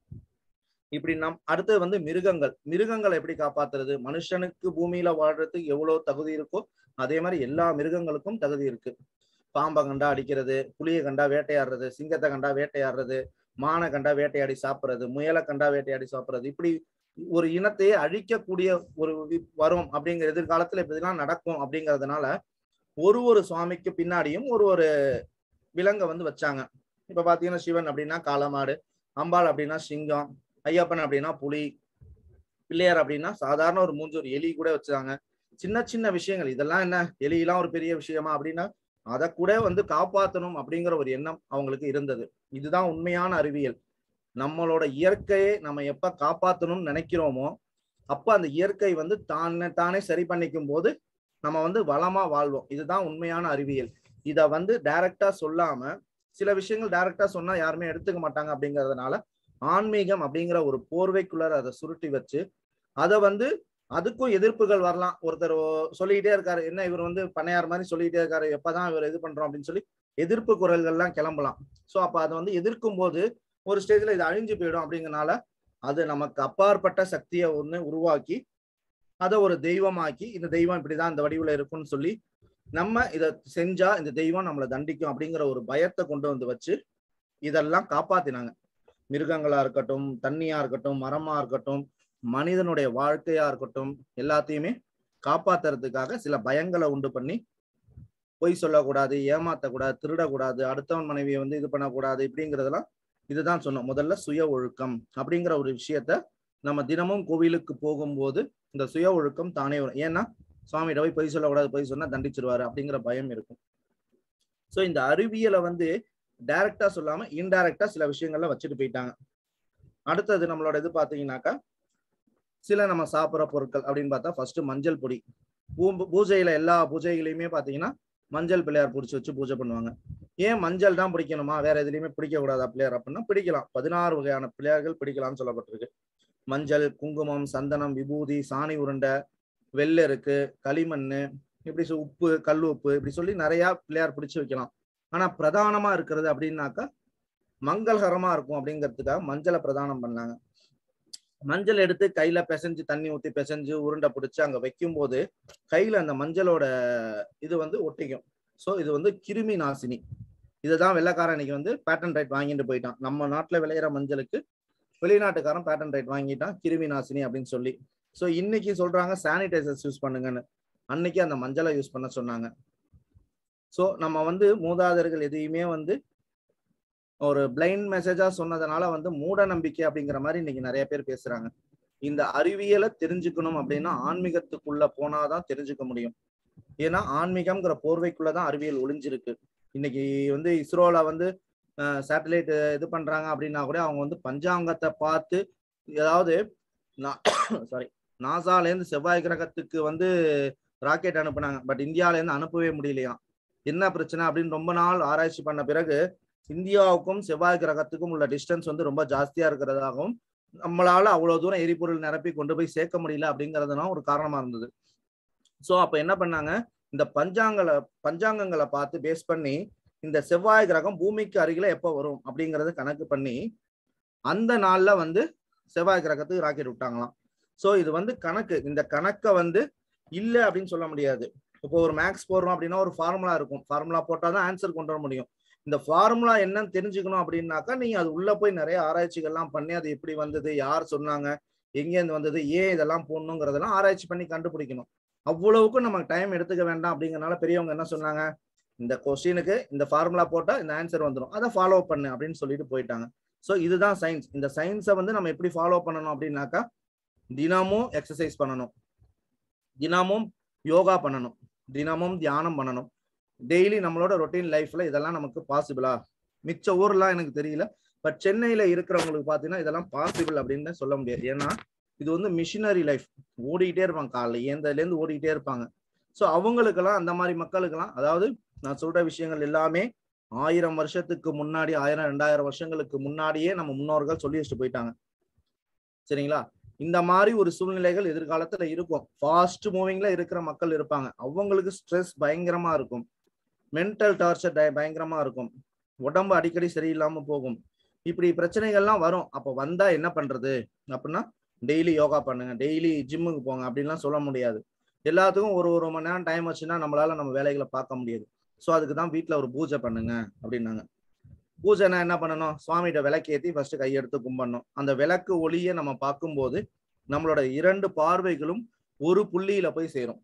[SPEAKER 1] இப்படி நம் அடுத்தது வந்து மிருகங்கள் மிருகங்களை எப்படி காப்பாத்துறது மனுஷனுக்கு பூமியில வாழ்றதுக்கு எவ்வளவு தகுதி இருக்கோ அதே மாதிரி எல்லா மிருகங்களுக்கும் தகுதி இருக்கு பாம்பை கண்டா அடிக்கிறது புளியை கண்டா வேட்டையாடுறது சிங்கத்தை கண்டா வேட்டையாடுறது மானை கண்டா வேட்டையாடி சாப்பிடுறது முயலை கண்டா வேட்டையாடி சாப்பிடுறது இப்படி ஒரு இனத்தையே அழிக்கக்கூடிய ஒரு வி- வரும் அப்படிங்கிற எதிர்காலத்துல இப்ப இதெல்லாம் நடக்கும் அப்படிங்கறதுனால ஒரு ஒரு சுவாமிக்கு பின்னாடியும் ஒரு ஒரு விலங்கை வந்து வச்சாங்க இப்ப பாத்தீங்கன்னா சிவன் அப்படின்னா காளமாடு அம்பாள் அப்படின்னா சிங்கம் ஐயப்பன் அப்படின்னா புலி பிள்ளையார் அப்படின்னா சாதாரண ஒரு மூஞ்சூர் எலி கூட வச்சாங்க சின்ன சின்ன விஷயங்கள் இதெல்லாம் என்ன எலியெல்லாம் ஒரு பெரிய விஷயமா அப்படின்னா அதை கூட வந்து காப்பாற்றணும் அப்படிங்கிற ஒரு எண்ணம் அவங்களுக்கு இருந்தது இதுதான் உண்மையான அறிவியல் நம்மளோட இயற்கையை நம்ம எப்ப காப்பாற்றணும்னு நினைக்கிறோமோ அப்ப அந்த இயற்கை வந்து தானே தானே சரி பண்ணிக்கும் போது நம்ம வந்து வளமா வாழ்வோம் இதுதான் உண்மையான அறிவியல் இத வந்து டைரக்டா சொல்லாம சில விஷயங்கள் டைரக்டா சொன்னா யாருமே எடுத்துக்க மாட்டாங்க அப்படிங்கறதுனால ஆன்மீகம் அப்படிங்கிற ஒரு போர்வைக்குள்ளார அதை சுருட்டி வச்சு அதை வந்து அதுக்கும் எதிர்ப்புகள் வரலாம் ஒருத்தர் ஓ- சொல்லிக்கிட்டே இருக்காரு என்ன இவர் வந்து பண்ணையார் மாதிரி சொல்லிக்கிட்டே இருக்காரு எப்பதான் இவர் இது பண்றோம் அப்படின்னு சொல்லி எதிர்ப்பு குரல்கள்லாம் கிளம்பலாம் சோ அப்ப அதை வந்து எதிர்க்கும் போது ஒரு ஸ்டேஜ்ல இது அழிஞ்சு போயிடும் அப்படிங்கறனால அது நமக்கு அப்பாற்பட்ட சக்தியை ஒண்ணு உருவாக்கி அதை ஒரு தெய்வமாக்கி இந்த தெய்வம் இப்படிதான் இந்த வடிவுல இருக்கும்னு சொல்லி நம்ம இதை செஞ்சா இந்த தெய்வம் நம்மளை தண்டிக்கும் அப்படிங்கிற ஒரு பயத்தை கொண்டு வந்து வச்சு இதெல்லாம் காப்பாத்தினாங்க மிருகங்களா இருக்கட்டும் தண்ணியா இருக்கட்டும் மரமா இருக்கட்டும் மனிதனுடைய வாழ்க்கையா இருக்கட்டும் எல்லாத்தையுமே காப்பாத்துறதுக்காக சில பயங்களை உண்டு பண்ணி பொய் சொல்லக்கூடாது ஏமாத்தக்கூடாது திருடக்கூடாது அடுத்தவன் மனைவியை வந்து இது பண்ணக்கூடாது இப்படிங்கிறதெல்லாம் இதுதான் சொன்னோம் முதல்ல சுய ஒழுக்கம் அப்படிங்கிற ஒரு விஷயத்த நம்ம தினமும் கோவிலுக்கு போகும்போது இந்த சுய ஒழுக்கம் தானே வரும் ஏன்னா சுவாமியிட போய் பொய் சொல்லக்கூடாது பொய் சொன்னா தண்டிச்சிருவாரு அப்படிங்கிற பயம் இருக்கும் ஸோ இந்த அறிவியலை வந்து டைரக்டா சொல்லாம இன்டைரக்டா சில விஷயங்கள்ல வச்சுட்டு போயிட்டாங்க அடுத்தது நம்மளோட இது பாத்தீங்கன்னாக்கா சில நம்ம சாப்பிட்ற பொருட்கள் அப்படின்னு பார்த்தா ஃபர்ஸ்ட் மஞ்சள் பொடி பூ- பூஜையில எல்லா பூஜைகளையுமே பாத்தீங்கன்னா மஞ்சள் பிள்ளையார் பிடிச்சி வச்சு பூஜை பண்ணுவாங்க ஏன் மஞ்சள் தான் பிடிக்கணுமா வேற எதுலையுமே பிடிக்க கூடாதா பிள்ளையார் அப்படின்னா பிடிக்கலாம் பதினாறு வகையான பிள்ளையார்கள் பிடிக்கலாம்னு சொல்லப்பட்டிருக்கு மஞ்சள் குங்குமம் சந்தனம் விபூதி சாணி உருண்டை வெள்ளெருக்கு களிமண் இப்படி சொ- உப்பு கல் உப்பு இப்படி சொல்லி நிறைய பிள்ளையார் பிடிச்சு வைக்கலாம் ஆனா பிரதானமா இருக்கிறது அப்படின்னாக்கா மங்களகரமா இருக்கும் அப்படிங்கிறதுக்காக மஞ்சளை பிரதானம் பண்ணாங்க மஞ்சள் எடுத்து கையில பிசைஞ்சு தண்ணி ஊத்தி பிசைஞ்சு உருண்டை பிடிச்சு அங்க வைக்கும் போது கையில அந்த மஞ்சளோட இது வந்து ஒட்டிக்கும் ஸோ இது வந்து கிருமி நாசினி இதுதான் வெள்ளைக்காரன் இன்னைக்கு வந்து பேட்டன் ரைட் வாங்கிட்டு போயிட்டான் நம்ம நாட்டுல விளையிற மஞ்சளுக்கு வெளிநாட்டுக்காரன் பேட்டன் ரைட் வாங்கிட்டான் கிருமி நாசினி அப்படின்னு சொல்லி ஸோ இன்னைக்கு சொல்றாங்க சானிடைசர்ஸ் யூஸ் பண்ணுங்கன்னு அன்னைக்கு அந்த மஞ்சளை யூஸ் பண்ண சொன்னாங்க ஸோ நம்ம வந்து மூதாதையர்கள் எதையுமே வந்து ஒரு பிளைண்ட் மெசேஜா சொன்னதுனால வந்து மூட நம்பிக்கை அப்படிங்கிற மாதிரி இன்னைக்கு நிறைய பேர் பேசுறாங்க இந்த அறிவியலை தெரிஞ்சுக்கணும் அப்படின்னா ஆன்மீகத்துக்குள்ள போனாதான் தெரிஞ்சுக்க முடியும் ஏன்னா ஆன்மீகம்ங்கிற போர்வைக்குள்ளதான் அறிவியல் ஒளிஞ்சிருக்கு இன்னைக்கு வந்து இஸ்ரோல வந்து சேட்டலைட் இது பண்றாங்க அப்படின்னா கூட அவங்க வந்து பஞ்சாங்கத்தை பார்த்து ஏதாவது சாரி நாசால இருந்து செவ்வாய் கிரகத்துக்கு வந்து ராக்கெட் அனுப்புனாங்க பட் இந்தியால இருந்து அனுப்பவே முடியலையாம் என்ன பிரச்சனை அப்படின்னு ரொம்ப நாள் ஆராய்ச்சி பண்ண பிறகு இந்தியாவுக்கும் செவ்வாய் கிரகத்துக்கும் உள்ள டிஸ்டன்ஸ் வந்து ரொம்ப ஜாஸ்தியா இருக்கிறதாகவும் நம்மளால அவ்வளவு தூரம் எரிபொருள் நிரப்பி கொண்டு போய் சேர்க்க முடியல அப்படிங்கறதுனால ஒரு காரணமா இருந்தது சோ அப்ப என்ன பண்ணாங்க இந்த பஞ்சாங்கல பஞ்சாங்கங்களை பார்த்து பேஸ் பண்ணி இந்த செவ்வாய் கிரகம் பூமிக்கு அருகில எப்ப வரும் அப்படிங்கறத கணக்கு பண்ணி அந்த நாள்ல வந்து செவ்வாய் கிரகத்துக்கு ராக்கெட் விட்டாங்களாம் சோ இது வந்து கணக்கு இந்த கணக்கை வந்து இல்ல அப்படின்னு சொல்ல முடியாது இப்போ ஒரு மேக்ஸ் போடுறோம் அப்படின்னா ஒரு ஃபார்முலா இருக்கும் ஃபார்முலா போட்டாதான் ஆன்சர் கொண்டு வர முடியும் இந்த ஃபார்முலா என்னன்னு தெரிஞ்சுக்கணும் அப்படின்னாக்கா நீங்க அது உள்ள போய் நிறைய ஆராய்ச்சிகள்லாம் பண்ணி அது எப்படி வந்தது யார் சொன்னாங்க எங்கேருந்து வந்தது ஏன் இதெல்லாம் போடணுங்கிறதெல்லாம் ஆராய்ச்சி பண்ணி கண்டுபிடிக்கணும் அவ்வளவுக்கும் நமக்கு டைம் எடுத்துக்க வேண்டாம் அப்படிங்கறனால பெரியவங்க என்ன சொன்னாங்க இந்த கொஸ்டினுக்கு இந்த ஃபார்முலா போட்டா இந்த ஆன்சர் வந்துடும் அதை ஃபாலோ பண்ணு அப்படின்னு சொல்லிட்டு போயிட்டாங்க ஸோ இதுதான் சயின்ஸ் இந்த சயின்ஸை வந்து நம்ம எப்படி ஃபாலோ பண்ணணும் அப்படின்னாக்கா தினமும் எக்ஸசைஸ் பண்ணணும் தினமும் யோகா பண்ணணும் தினமும் தியானம் பண்ணணும் டெய்லி நம்மளோட ரொட்டீன் லைஃப்ல இதெல்லாம் நமக்கு பாசிபிளா மிச்ச ஊர்லாம் எனக்கு தெரியல பட் சென்னையில இருக்கிறவங்களுக்கு பாத்தீங்கன்னா இதெல்லாம் பாசிபிள் அப்படின்னு சொல்ல முடியாது ஏன்னா இது வந்து மிஷினரி லைஃப் ஓடிக்கிட்டே இருப்பாங்க காலைல ஏந்ததுல இருந்து ஓடிக்கிட்டே இருப்பாங்க ஸோ அவங்களுக்கெல்லாம் அந்த மாதிரி மக்களுக்கெல்லாம் அதாவது நான் சொல்ற விஷயங்கள் எல்லாமே ஆயிரம் வருஷத்துக்கு முன்னாடி ஆயிரம் ரெண்டாயிரம் வருஷங்களுக்கு முன்னாடியே நம்ம முன்னோர்கள் சொல்லி வச்சுட்டு போயிட்டாங்க சரிங்களா இந்த மாதிரி ஒரு சூழ்நிலைகள் எதிர்காலத்துல இருக்கும் ஃபாஸ்ட் மூவிங்ல இருக்கிற மக்கள் இருப்பாங்க அவங்களுக்கு ஸ்ட்ரெஸ் பயங்கரமா இருக்கும் மென்டல் டார்ச்சர் பயங்கரமா இருக்கும் உடம்பு அடிக்கடி சரியில்லாம போகும் இப்படி பிரச்சனைகள்லாம் வரும் அப்போ வந்தா என்ன பண்றது அப்படின்னா டெய்லி யோகா பண்ணுங்க டெய்லி ஜிம்முக்கு போங்க அப்படின்லாம் சொல்ல முடியாது எல்லாத்துக்கும் ஒரு ஒரு மணி நேரம் டைம் வச்சுன்னா நம்மளால நம்ம வேலைகளை பார்க்க முடியாது ஸோ அதுக்கு தான் வீட்டில் ஒரு பூஜை பண்ணுங்க அப்படின்னாங்க பூஜைனா என்ன பண்ணணும் சுவாமிகிட்ட விளக்கேற்றி ஃபர்ஸ்ட் கையெடுத்து கும்பிடணும் அந்த விளக்கு ஒளியை நம்ம பார்க்கும்போது நம்மளோட இரண்டு பார்வைகளும் ஒரு புள்ளியில போய் சேரும்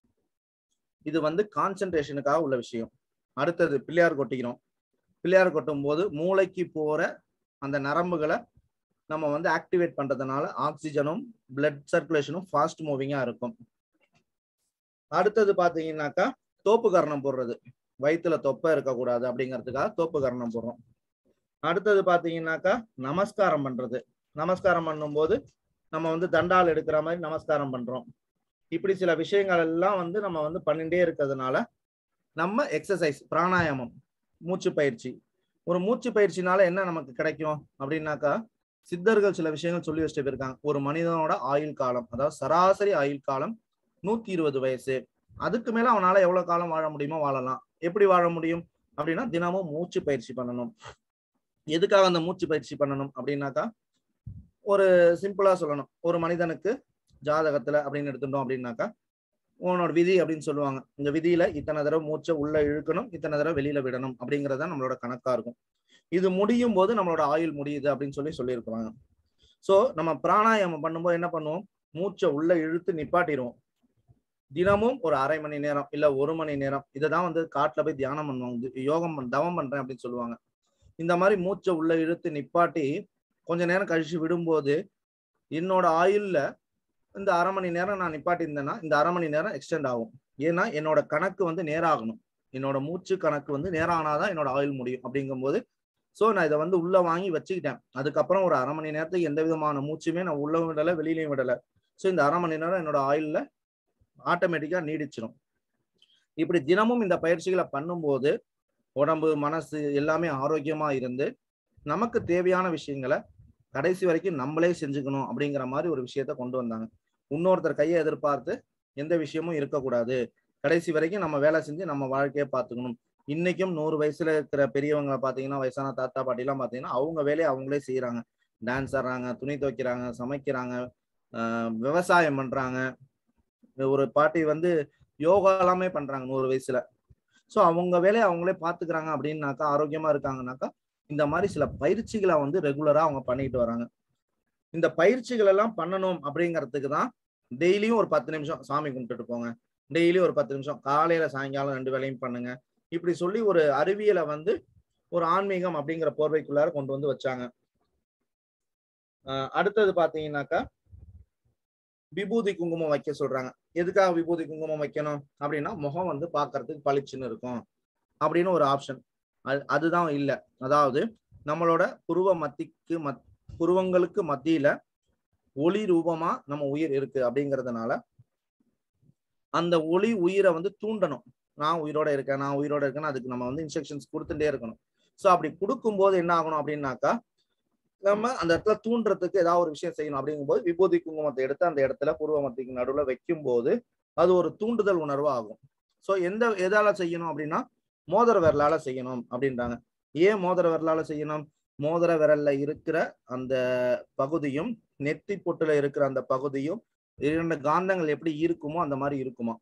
[SPEAKER 1] இது வந்து கான்சென்ட்ரேஷனுக்காக உள்ள விஷயம் அடுத்தது பிள்ளையார் கொட்டிக்கிறோம் பிள்ளையார் கொட்டும் போது மூளைக்கு போற அந்த நரம்புகளை நம்ம வந்து ஆக்டிவேட் பண்றதுனால ஆக்சிஜனும் பிளட் சர்க்குலேஷனும் ஃபாஸ்ட் மூவிங்கா இருக்கும் அடுத்தது பாத்தீங்கன்னாக்கா தோப்பு கரணம் போடுறது வயிற்றுல தொப்பை இருக்கக்கூடாது அப்படிங்கிறதுக்காக தோப்பு கரணம் போடுறோம் அடுத்தது பாத்தீங்கன்னாக்கா நமஸ்காரம் பண்றது நமஸ்காரம் பண்ணும்போது நம்ம வந்து தண்டால் எடுக்கிற மாதிரி நமஸ்காரம் பண்றோம் இப்படி சில விஷயங்கள் எல்லாம் வந்து நம்ம வந்து பண்ணிட்டே இருக்கிறதுனால நம்ம எக்ஸசைஸ் பிராணாயாமம் மூச்சு பயிற்சி ஒரு மூச்சு பயிற்சினால என்ன நமக்கு கிடைக்கும் அப்படின்னாக்கா சித்தர்கள் சில விஷயங்கள் சொல்லி வச்சுட்டு போயிருக்காங்க ஒரு மனிதனோட ஆயுள் காலம் அதாவது சராசரி ஆயுள் காலம் நூத்தி இருபது வயசு அதுக்கு மேல அவனால எவ்வளவு காலம் வாழ முடியுமோ வாழலாம் எப்படி வாழ முடியும் அப்படின்னா தினமும் மூச்சு பயிற்சி பண்ணணும் எதுக்காக அந்த மூச்சு பயிற்சி பண்ணணும் அப்படின்னாக்கா ஒரு சிம்பிளா சொல்லணும் ஒரு மனிதனுக்கு ஜாதகத்துல அப்படின்னு எடுத்துட்டோம் அப்படின்னாக்கா உன்னோட விதி அப்படின்னு சொல்லுவாங்க இந்த விதியில இத்தனை தடவை மூச்சை உள்ள இழுக்கணும் இத்தனை தடவை வெளியில விடணும் அப்படிங்கறத நம்மளோட கணக்கா இருக்கும் இது முடியும் போது நம்மளோட ஆயுள் முடியுது அப்படின்னு சொல்லி சொல்லியிருக்கிறாங்க ஸோ நம்ம பிராணாயாமம் பண்ணும்போது என்ன பண்ணுவோம் மூச்சை உள்ள இழுத்து நிப்பாட்டிடுவோம் தினமும் ஒரு அரை மணி நேரம் இல்ல ஒரு மணி நேரம் இதை தான் வந்து காட்டுல போய் தியானம் பண்ணுவாங்க யோகம் பண் தவம் பண்றேன் அப்படின்னு சொல்லுவாங்க இந்த மாதிரி மூச்சை உள்ள இழுத்து நிப்பாட்டி கொஞ்ச நேரம் கழிச்சு விடும்போது என்னோட ஆயுள்ல இந்த அரை மணி நேரம் நான் நிப்பாட்டி இருந்தேன்னா இந்த அரை மணி நேரம் எக்ஸ்டெண்ட் ஆகும் ஏன்னா என்னோட கணக்கு வந்து நேராகணும் என்னோட மூச்சு கணக்கு வந்து நேரானாதான் என்னோட ஆயுள் முடியும் அப்படிங்கும்போது ஸோ நான் இதை வந்து உள்ள வாங்கி வச்சுக்கிட்டேன் அதுக்கப்புறம் ஒரு அரை மணி நேரத்துக்கு எந்த விதமான மூச்சுமே நான் உள்ள விடலை வெளியிலையும் விடலை ஸோ இந்த அரை மணி நேரம் என்னோட ஆயுள்ல ஆட்டோமேட்டிக்கா நீடிச்சிடும் இப்படி தினமும் இந்த பயிற்சிகளை பண்ணும்போது உடம்பு மனசு எல்லாமே ஆரோக்கியமா இருந்து நமக்கு தேவையான விஷயங்களை கடைசி வரைக்கும் நம்மளே செஞ்சுக்கணும் அப்படிங்கிற மாதிரி ஒரு விஷயத்த கொண்டு வந்தாங்க இன்னொருத்தர் கையை எதிர்பார்த்து எந்த விஷயமும் இருக்கக்கூடாது கடைசி வரைக்கும் நம்ம வேலை செஞ்சு நம்ம வாழ்க்கையை பார்த்துக்கணும் இன்னைக்கும் நூறு வயசுல இருக்கிற பெரியவங்க பாத்தீங்கன்னா வயசான தாத்தா பாட்டி எல்லாம் பாத்தீங்கன்னா அவங்க வேலையை அவங்களே செய்யறாங்க டான்ஸ் ஆடுறாங்க துணி துவைக்கிறாங்க சமைக்கிறாங்க ஆஹ் விவசாயம் பண்றாங்க ஒரு பாட்டி வந்து யோகா எல்லாமே பண்றாங்க நூறு வயசுல ஸோ அவங்க வேலையை அவங்களே பாத்துக்கிறாங்க அப்படின்னாக்கா ஆரோக்கியமா இருக்காங்கனாக்கா இந்த மாதிரி சில பயிற்சிகளை வந்து ரெகுலரா அவங்க பண்ணிட்டு வராங்க இந்த பயிற்சிகள் எல்லாம் பண்ணணும் அப்படிங்கிறதுக்கு தான் டெய்லியும் ஒரு பத்து நிமிஷம் சாமி கும்பிட்டுட்டு போங்க டெய்லி ஒரு பத்து நிமிஷம் காலையில சாயங்காலம் ரெண்டு வேலையும் பண்ணுங்க இப்படி சொல்லி ஒரு அறிவியலை வந்து ஒரு ஆன்மீகம் அப்படிங்கிற போர்வைக்குள்ளார கொண்டு வந்து வச்சாங்க ஆஹ் அடுத்தது பாத்தீங்கன்னாக்கா விபூதி குங்குமம் வைக்க சொல்றாங்க எதுக்காக விபூதி குங்குமம் வைக்கணும் அப்படின்னா முகம் வந்து பார்க்கிறதுக்கு பளிச்சுன்னு இருக்கும் அப்படின்னு ஒரு ஆப்ஷன் அது அதுதான் இல்லை அதாவது நம்மளோட புருவ மத்திக்கு மத் புருவங்களுக்கு மத்தியில ஒளி ரூபமா நம்ம உயிர் இருக்கு அப்படிங்கிறதுனால அந்த ஒளி உயிரை வந்து தூண்டணும் நான் உயிரோட இருக்கேன் நான் உயிரோட இருக்கேன்னு அதுக்கு நம்ம வந்து இன்ஸ்ட்ரக்ஷன்ஸ் கொடுத்துட்டே இருக்கணும் ஸோ அப்படி கொடுக்கும்போது என்ன ஆகணும் அப்படின்னாக்கா நம்ம அந்த இடத்துல தூண்டுறதுக்கு ஏதாவது ஒரு விஷயம் செய்யணும் அப்படிங்கும்போது விபூதி குங்குமத்தை எடுத்து அந்த இடத்துல புருவ மத்திக்கு நடுவில் வைக்கும் போது அது ஒரு தூண்டுதல் உணர்வு ஆகும் ஸோ எந்த எதால செய்யணும் அப்படின்னா மோதிர விரலால செய்யணும் அப்படின்றாங்க ஏன் மோதிர விரலால செய்யணும் மோதிர விரல்ல இருக்கிற அந்த பகுதியும் நெத்தி பொட்டுல இருக்கிற அந்த பகுதியும் இரண்டு காந்தங்கள் எப்படி இருக்குமோ அந்த மாதிரி இருக்குமா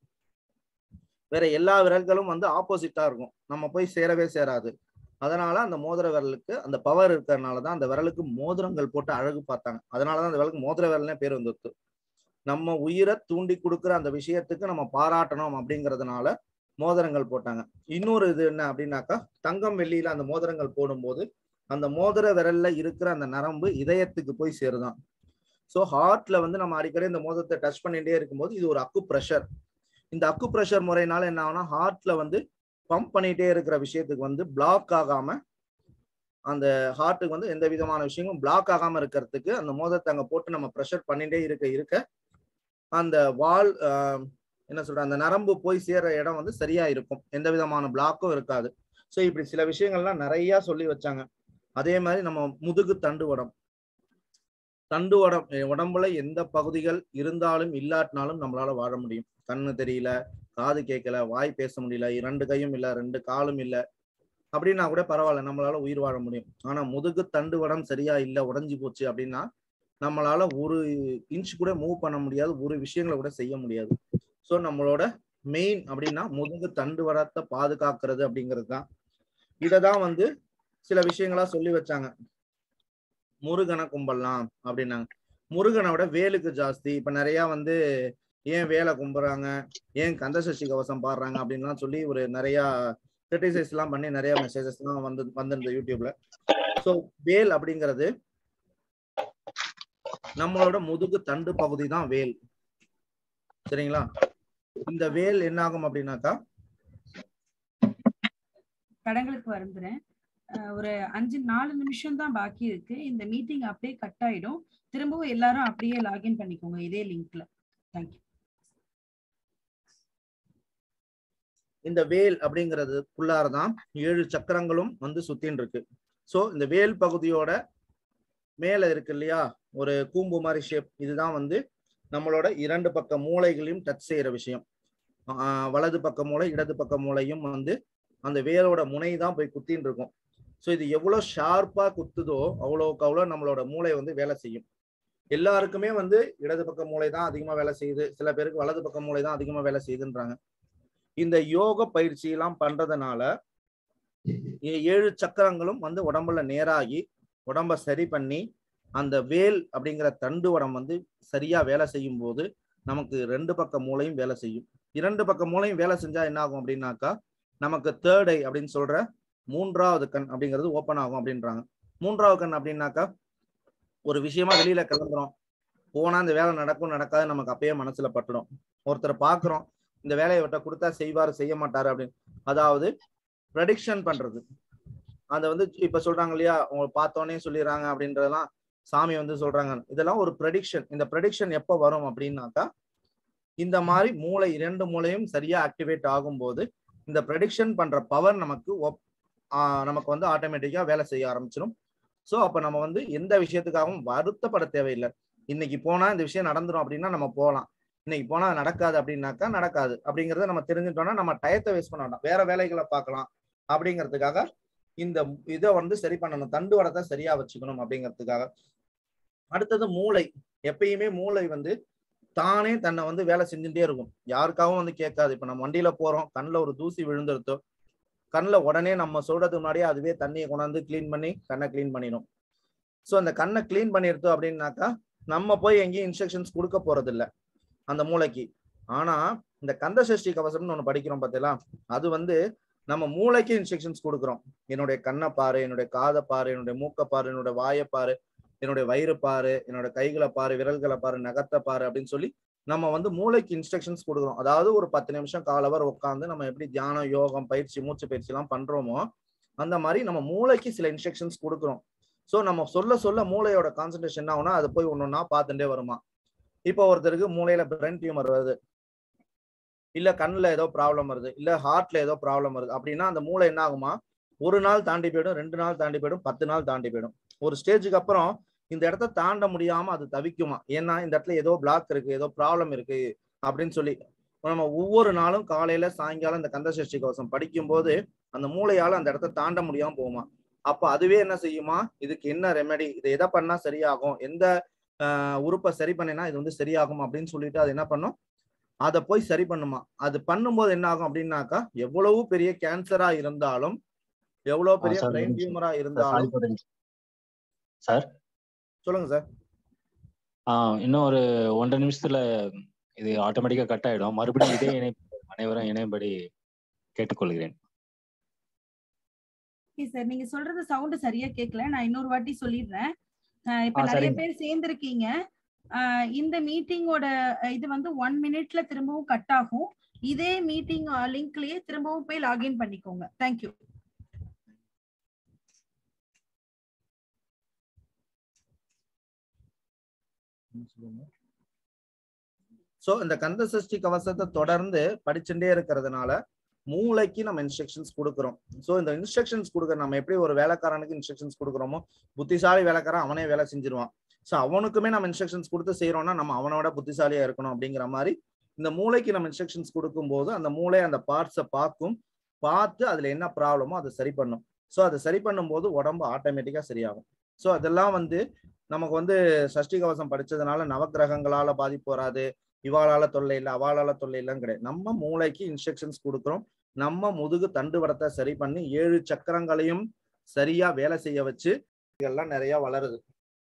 [SPEAKER 1] வேற எல்லா விரல்களும் வந்து ஆப்போசிட்டா இருக்கும் நம்ம போய் சேரவே சேராது அதனால அந்த மோதிர விரலுக்கு அந்த பவர் இருக்கிறதுனால தான் அந்த விரலுக்கு மோதிரங்கள் போட்டு அழகு பார்த்தாங்க அதனாலதான் அந்த விரலுக்கு மோதிர விரல்னே பேர் வந்துருது நம்ம உயிரை தூண்டி கொடுக்குற அந்த விஷயத்துக்கு நம்ம பாராட்டணும் அப்படிங்கிறதுனால மோதிரங்கள் போட்டாங்க இன்னொரு இது என்ன அப்படின்னாக்கா தங்கம் வெள்ளியில அந்த மோதிரங்கள் போடும்போது அந்த மோதிர விரல்ல இருக்கிற அந்த நரம்பு இதயத்துக்கு போய் சேருதான் ஸோ ஹார்ட்ல வந்து நம்ம அடிக்கடி இந்த மோதிரத்தை டச் பண்ணிட்டே இருக்கும்போது இது ஒரு அக்கு ப்ரெஷர் இந்த அக்கு ப்ரெஷர் முறையினால என்ன ஆகும்னா ஹார்ட்ல வந்து பம்ப் பண்ணிட்டே இருக்கிற விஷயத்துக்கு வந்து பிளாக் ஆகாம அந்த ஹார்ட்டுக்கு வந்து எந்த விதமான விஷயங்களும் பிளாக் ஆகாம இருக்கிறதுக்கு அந்த மோதிரத்தை அங்க போட்டு நம்ம ப்ரெஷர் பண்ணிட்டே இருக்க இருக்க அந்த வால் என்ன சொல்ற அந்த நரம்பு போய் சேர்ற இடம் வந்து சரியா இருக்கும் எந்த விதமான பிளாக்கும் இருக்காது ஸோ இப்படி சில விஷயங்கள்லாம் நிறைய சொல்லி வச்சாங்க அதே மாதிரி நம்ம முதுகு தண்டுவடம் தண்டுவடம் உடம்புல எந்த பகுதிகள் இருந்தாலும் இல்லாட்டினாலும் நம்மளால வாழ முடியும் கண்ணு தெரியல காது கேட்கல வாய் பேச முடியல இரண்டு கையும் இல்ல ரெண்டு காலும் இல்ல அப்படின்னா கூட பரவாயில்ல நம்மளால உயிர் வாழ முடியும் ஆனா முதுகு தண்டுவடம் சரியா இல்ல உடஞ்சி போச்சு அப்படின்னா நம்மளால ஒரு இன்ச் கூட மூவ் பண்ண முடியாது ஒரு விஷயங்களை கூட செய்ய முடியாது ஸோ நம்மளோட மெயின் அப்படின்னா முதுகு தண்டுவடத்தை பாதுகாக்கிறது அப்படிங்கிறது தான் இதை தான் வந்து சில விஷயங்களா சொல்லி வச்சாங்க முருகனை கும்பலாம் அப்படின்னாங்க முருகனை விட வேலுக்கு ஜாஸ்தி இப்ப நிறைய வந்து ஏன் வேலை கும்புறாங்க ஏன் கந்தசஷ்டி கவசம் பாடுறாங்க அப்படின்லாம் சொல்லி ஒரு நிறைய கிரிட்டிசைஸ் எல்லாம் பண்ணி நிறைய மெசேஜஸ் எல்லாம் வந்து வந்திருந்த யூடியூப்ல ஸோ வேல் அப்படிங்கிறது நம்மளோட முதுகு தண்டு பகுதி தான் வேல் சரிங்களா இந்த வேல் என்ன ஆகும் அப்படின்னாக்கா
[SPEAKER 2] தடங்களுக்கு வருந்துறேன் ஒரு அஞ்சு நாலு நிமிஷம் தான் பாக்கி இருக்கு இந்த மீட்டிங் அப்படியே கட் ஆயிடும் திரும்பவும் எல்லாரும் அப்படியே லாகின் பண்ணிக்கோங்க இதே லிங்க்ல தேங்க்யூ
[SPEAKER 1] இந்த வேல் அப்படிங்கிறதுக்குள்ளார தான் ஏழு சக்கரங்களும் வந்து சுத்தின்னு இருக்கு ஸோ இந்த வேல் பகுதியோட மேல இருக்கு இல்லையா ஒரு கூம்பு மாதிரி ஷேப் இதுதான் வந்து நம்மளோட இரண்டு பக்க மூளைகளையும் டச் செய்யற விஷயம் வலது பக்க மூளை இடது பக்க மூளையும் வந்து அந்த வேலோட முனை தான் போய் குத்தின்னு இருக்கும் ஸோ இது எவ்வளோ ஷார்ப்பா குத்துதோ அவ்வளோக்கு அவ்வளோ நம்மளோட மூளை வந்து வேலை செய்யும் எல்லாருக்குமே வந்து இடது பக்க மூளை தான் அதிகமாக வேலை செய்யுது சில பேருக்கு வலது பக்க மூளை தான் அதிகமாக வேலை செய்யுதுன்றாங்க இந்த யோக பயிற்சி எல்லாம் பண்றதுனால ஏழு சக்கரங்களும் வந்து உடம்புல நேராகி உடம்ப சரி பண்ணி அந்த வேல் அப்படிங்கிற தண்டு உடம் வந்து சரியா வேலை செய்யும் போது நமக்கு ரெண்டு பக்க மூளையும் வேலை செய்யும் இரண்டு பக்க மூளையும் வேலை செஞ்சா என்ன ஆகும் அப்படின்னாக்கா நமக்கு தேர்ட் ஐ அப்படின்னு சொல்ற மூன்றாவது கண் அப்படிங்கிறது ஓப்பன் ஆகும் அப்படின்றாங்க மூன்றாவது கண் அப்படின்னாக்கா ஒரு விஷயமா வெளியில கிளம்புறோம் போனா இந்த வேலை நடக்கும் நடக்காது நமக்கு அப்பயே மனசுல பட்டுடும் ஒருத்தரை பாக்குறோம் இந்த வேலையை விட்ட கொடுத்தா செய்வாரு செய்ய மாட்டாரு அப்படின்னு அதாவது ப்ரடிக்ஷன் பண்றது அதை வந்து இப்ப சொல்றாங்க இல்லையா உங்க பார்த்தோன்னே சொல்லிடுறாங்க அப்படின்றதெல்லாம் சாமி வந்து சொல்றாங்க இதெல்லாம் ஒரு ப்ரெடிக்ஷன் இந்த ப்ரெடிக்ஷன் எப்போ வரும் அப்படின்னாக்கா இந்த மாதிரி மூளை இரண்டு மூளையும் சரியா ஆக்டிவேட் ஆகும்போது இந்த ப்ரெடிக்ஷன் பண்ற பவர் நமக்கு ஒப்- ஆஹ் நமக்கு வந்து ஆட்டோமேட்டிக்கா வேலை செய்ய ஆரம்பிச்சிடும் ஸோ அப்ப நம்ம வந்து எந்த விஷயத்துக்காகவும் வருத்தப்பட தேவையில்லை இன்னைக்கு போனா இந்த விஷயம் நடந்துரும் அப்படின்னா நம்ம போகலாம் இன்னைக்கு போனா அது நடக்காது அப்படின்னாக்கா நடக்காது அப்படிங்கறத நம்ம தெரிஞ்சுட்டோம்னா நம்ம டயத்தை வேஸ்ட் பண்ண வேண்டாம் வேற வேலைகளை பார்க்கலாம் அப்படிங்கிறதுக்காக இந்த இதை வந்து சரி பண்ணணும் தண்டுவடத்தை சரியா வச்சுக்கணும் அப்படிங்கிறதுக்காக அடுத்தது மூளை எப்பயுமே மூளை வந்து தானே தன்னை வந்து வேலை செஞ்சுட்டே இருக்கும் யாருக்காகவும் வந்து கேட்காது இப்ப நம்ம வண்டியில போறோம் கண்ணில் ஒரு தூசி விழுந்துருத்தோ கண்ணில் உடனே நம்ம சொல்றதுக்கு முன்னாடியே அதுவே தண்ணியை கொண்டாந்து க்ளீன் பண்ணி கண்ணை க்ளீன் பண்ணிடும் ஸோ அந்த கண்ணை க்ளீன் பண்ணிருத்தோம் அப்படின்னாக்கா நம்ம போய் எங்கேயும் இன்ஸ்ட்ரக்ஷன்ஸ் கொடுக்க போறது இல்ல அந்த மூளைக்கு ஆனா இந்த கந்த சஷ்டி கவசம்னு ஒண்ணு படிக்கிறோம் பார்த்தீங்களா அது வந்து நம்ம மூளைக்கு இன்ஸ்ட்ரக்ஷன்ஸ் கொடுக்குறோம் என்னுடைய கண்ணை பாரு என்னுடைய காதை பாரு என்னுடைய மூக்கை பாரு என்னுடைய வாயை பாரு என்னுடைய வயிறு பாரு என்னோட கைகளை பாரு விரல்களை பாரு நகத்தை பாரு அப்படின்னு சொல்லி நம்ம வந்து மூளைக்கு இன்ஸ்ட்ரக்ஷன்ஸ் கொடுக்குறோம் அதாவது ஒரு பத்து நிமிஷம் காலவர் உட்காந்து நம்ம எப்படி தியானம் யோகம் பயிற்சி மூச்சு பயிற்சி எல்லாம் பண்றோமோ அந்த மாதிரி நம்ம மூளைக்கு சில இன்ஸ்ட்ரக்ஷன்ஸ் கொடுக்குறோம் ஸோ நம்ம சொல்ல சொல்ல மூளையோட கான்சன்ட்ரேஷன் என்ன ஆகுனா அது போய் ஒன்னொன்னா பார்த்துட்டே வருமா இப்போ ஒருத்தருக்கு மூளையில பிரெயின் டியூமர் வருது இல்ல கண்ணுல ஏதோ ப்ராப்ளம் வருது இல்ல ஹார்ட்ல ஏதோ ப்ராப்ளம் வருது அப்படின்னா அந்த மூளை என்ன ஆகுமா ஒரு நாள் தாண்டி போயிடும் ரெண்டு நாள் தாண்டி போயிடும் பத்து நாள் தாண்டி போயிடும் ஒரு ஸ்டேஜுக்கு அப்புறம் இந்த இடத்த தாண்ட முடியாம அது தவிக்குமா ஏன்னா இந்த இடத்துல ஏதோ பிளாக் இருக்கு ஏதோ ப்ராப்ளம் இருக்கு அப்படின்னு சொல்லி நம்ம ஒவ்வொரு நாளும் காலையில சாயங்காலம் இந்த கந்த சஷ்டி கவசம் படிக்கும்போது அந்த மூளையால அந்த இடத்த தாண்ட முடியாம போகுமா அப்ப அதுவே என்ன செய்யுமா இதுக்கு என்ன ரெமெடி இதை எதை பண்ணா சரியாகும் எந்த ஆஹ், உறுப்பை சரி பண்ணினா இது வந்து சரியாகும் அப்படின்னு சொல்லிட்டு அது என்ன பண்ணும் அதை போய் சரி பண்ணுமா அது பண்ணும்போது என்ன ஆகும் அப்படின்னாக்கா எவ்வளவு பெரிய கேன்சரா இருந்தாலும் எவ்வளவு பெரிய
[SPEAKER 3] sir,
[SPEAKER 1] பிரெயின்
[SPEAKER 3] ஒரு நிமிஷம்.
[SPEAKER 1] டியூமரா இருந்தாலும்
[SPEAKER 3] சார்
[SPEAKER 1] சொல்லுங்க சார்
[SPEAKER 3] ஆ இன்னும் ஒரு ஒன்றரை நிமிஷத்துல இது ஆட்டோமேட்டிக்கா கட் ஆயிடும் மறுபடியும் இதே இணைப்பு அனைவரும் இணையபடி கேட்டுக்கொள்கிறேன்
[SPEAKER 2] ஓகே சார் நீங்க சொல்றது சவுண்ட் சரியா கேட்கல நான் இன்னொரு வாட்டி சொல்லிடுறேன் அஹ் இப்ப
[SPEAKER 3] ஆ,
[SPEAKER 2] நிறைய
[SPEAKER 3] சரிங்க.
[SPEAKER 2] பேர் சேர்ந்திருக்கீங்க அஹ் இந்த மீட்டிங்கோட இது வந்து ஒன் மினிட்ல திரும்பவும் கட் ஆகும் இதே மீட்டிங் லிங்க்லயே திரும்பவும் போய் லாகின் பண்ணிக்கோங்க தேங்க்யூ
[SPEAKER 1] சோ இந்த கந்த சஷ்டி கவசத்தை தொடர்ந்து படிச்சுட்டே இருக்கிறதுனால மூளைக்கு நம்ம இன்ஸ்ட்ரக்ஷன்ஸ் கொடுக்குறோம் சோ இந்த இன்ஸ்ட்ரக்ஷன்ஸ் கொடுக்குற நம்ம எப்படி ஒரு வேலைக்காரனுக்கு இன்ஸ்ட்ரக்ஷன்ஸ் கொடுக்குறோமோ புத்திசாலி வேலைக்காரன் அவனே வேலை செஞ்சிருவான் சோ அவனுக்குமே நம்ம இன்ஸ்ட்ரக்ஷன்ஸ் கொடுத்து செய்யறோம்னா நம்ம அவனோட புத்திசாலியா இருக்கணும் அப்படிங்கிற மாதிரி இந்த மூளைக்கு நம்ம இன்ஸ்ட்ரக்ஷன்ஸ் கொடுக்கும்போது அந்த மூளை அந்த பார்ட்ஸை பார்க்கும் பார்த்து அதுல என்ன ப்ராப்ளமோ அதை சரி பண்ணும் ஸோ அதை சரி பண்ணும்போது உடம்பு ஆட்டோமேட்டிக்கா சரியாகும் ஸோ அதெல்லாம் வந்து நமக்கு வந்து சஷ்டி கவசம் படிச்சதுனால நவக்கிரகங்களால பாதிப்பு வராது இவாளால தொல்லை இல்லை அவாளால தொல்லை இல்லைன்னு கிடையாது நம்ம மூளைக்கு இன்ஸ்ட்ரக்ஷன்ஸ் கொடுக்குறோம் நம்ம முதுகு தண்டுவடத்தை சரி பண்ணி ஏழு சக்கரங்களையும் சரியா வேலை செய்ய வச்சு இதெல்லாம் நிறைய வளருது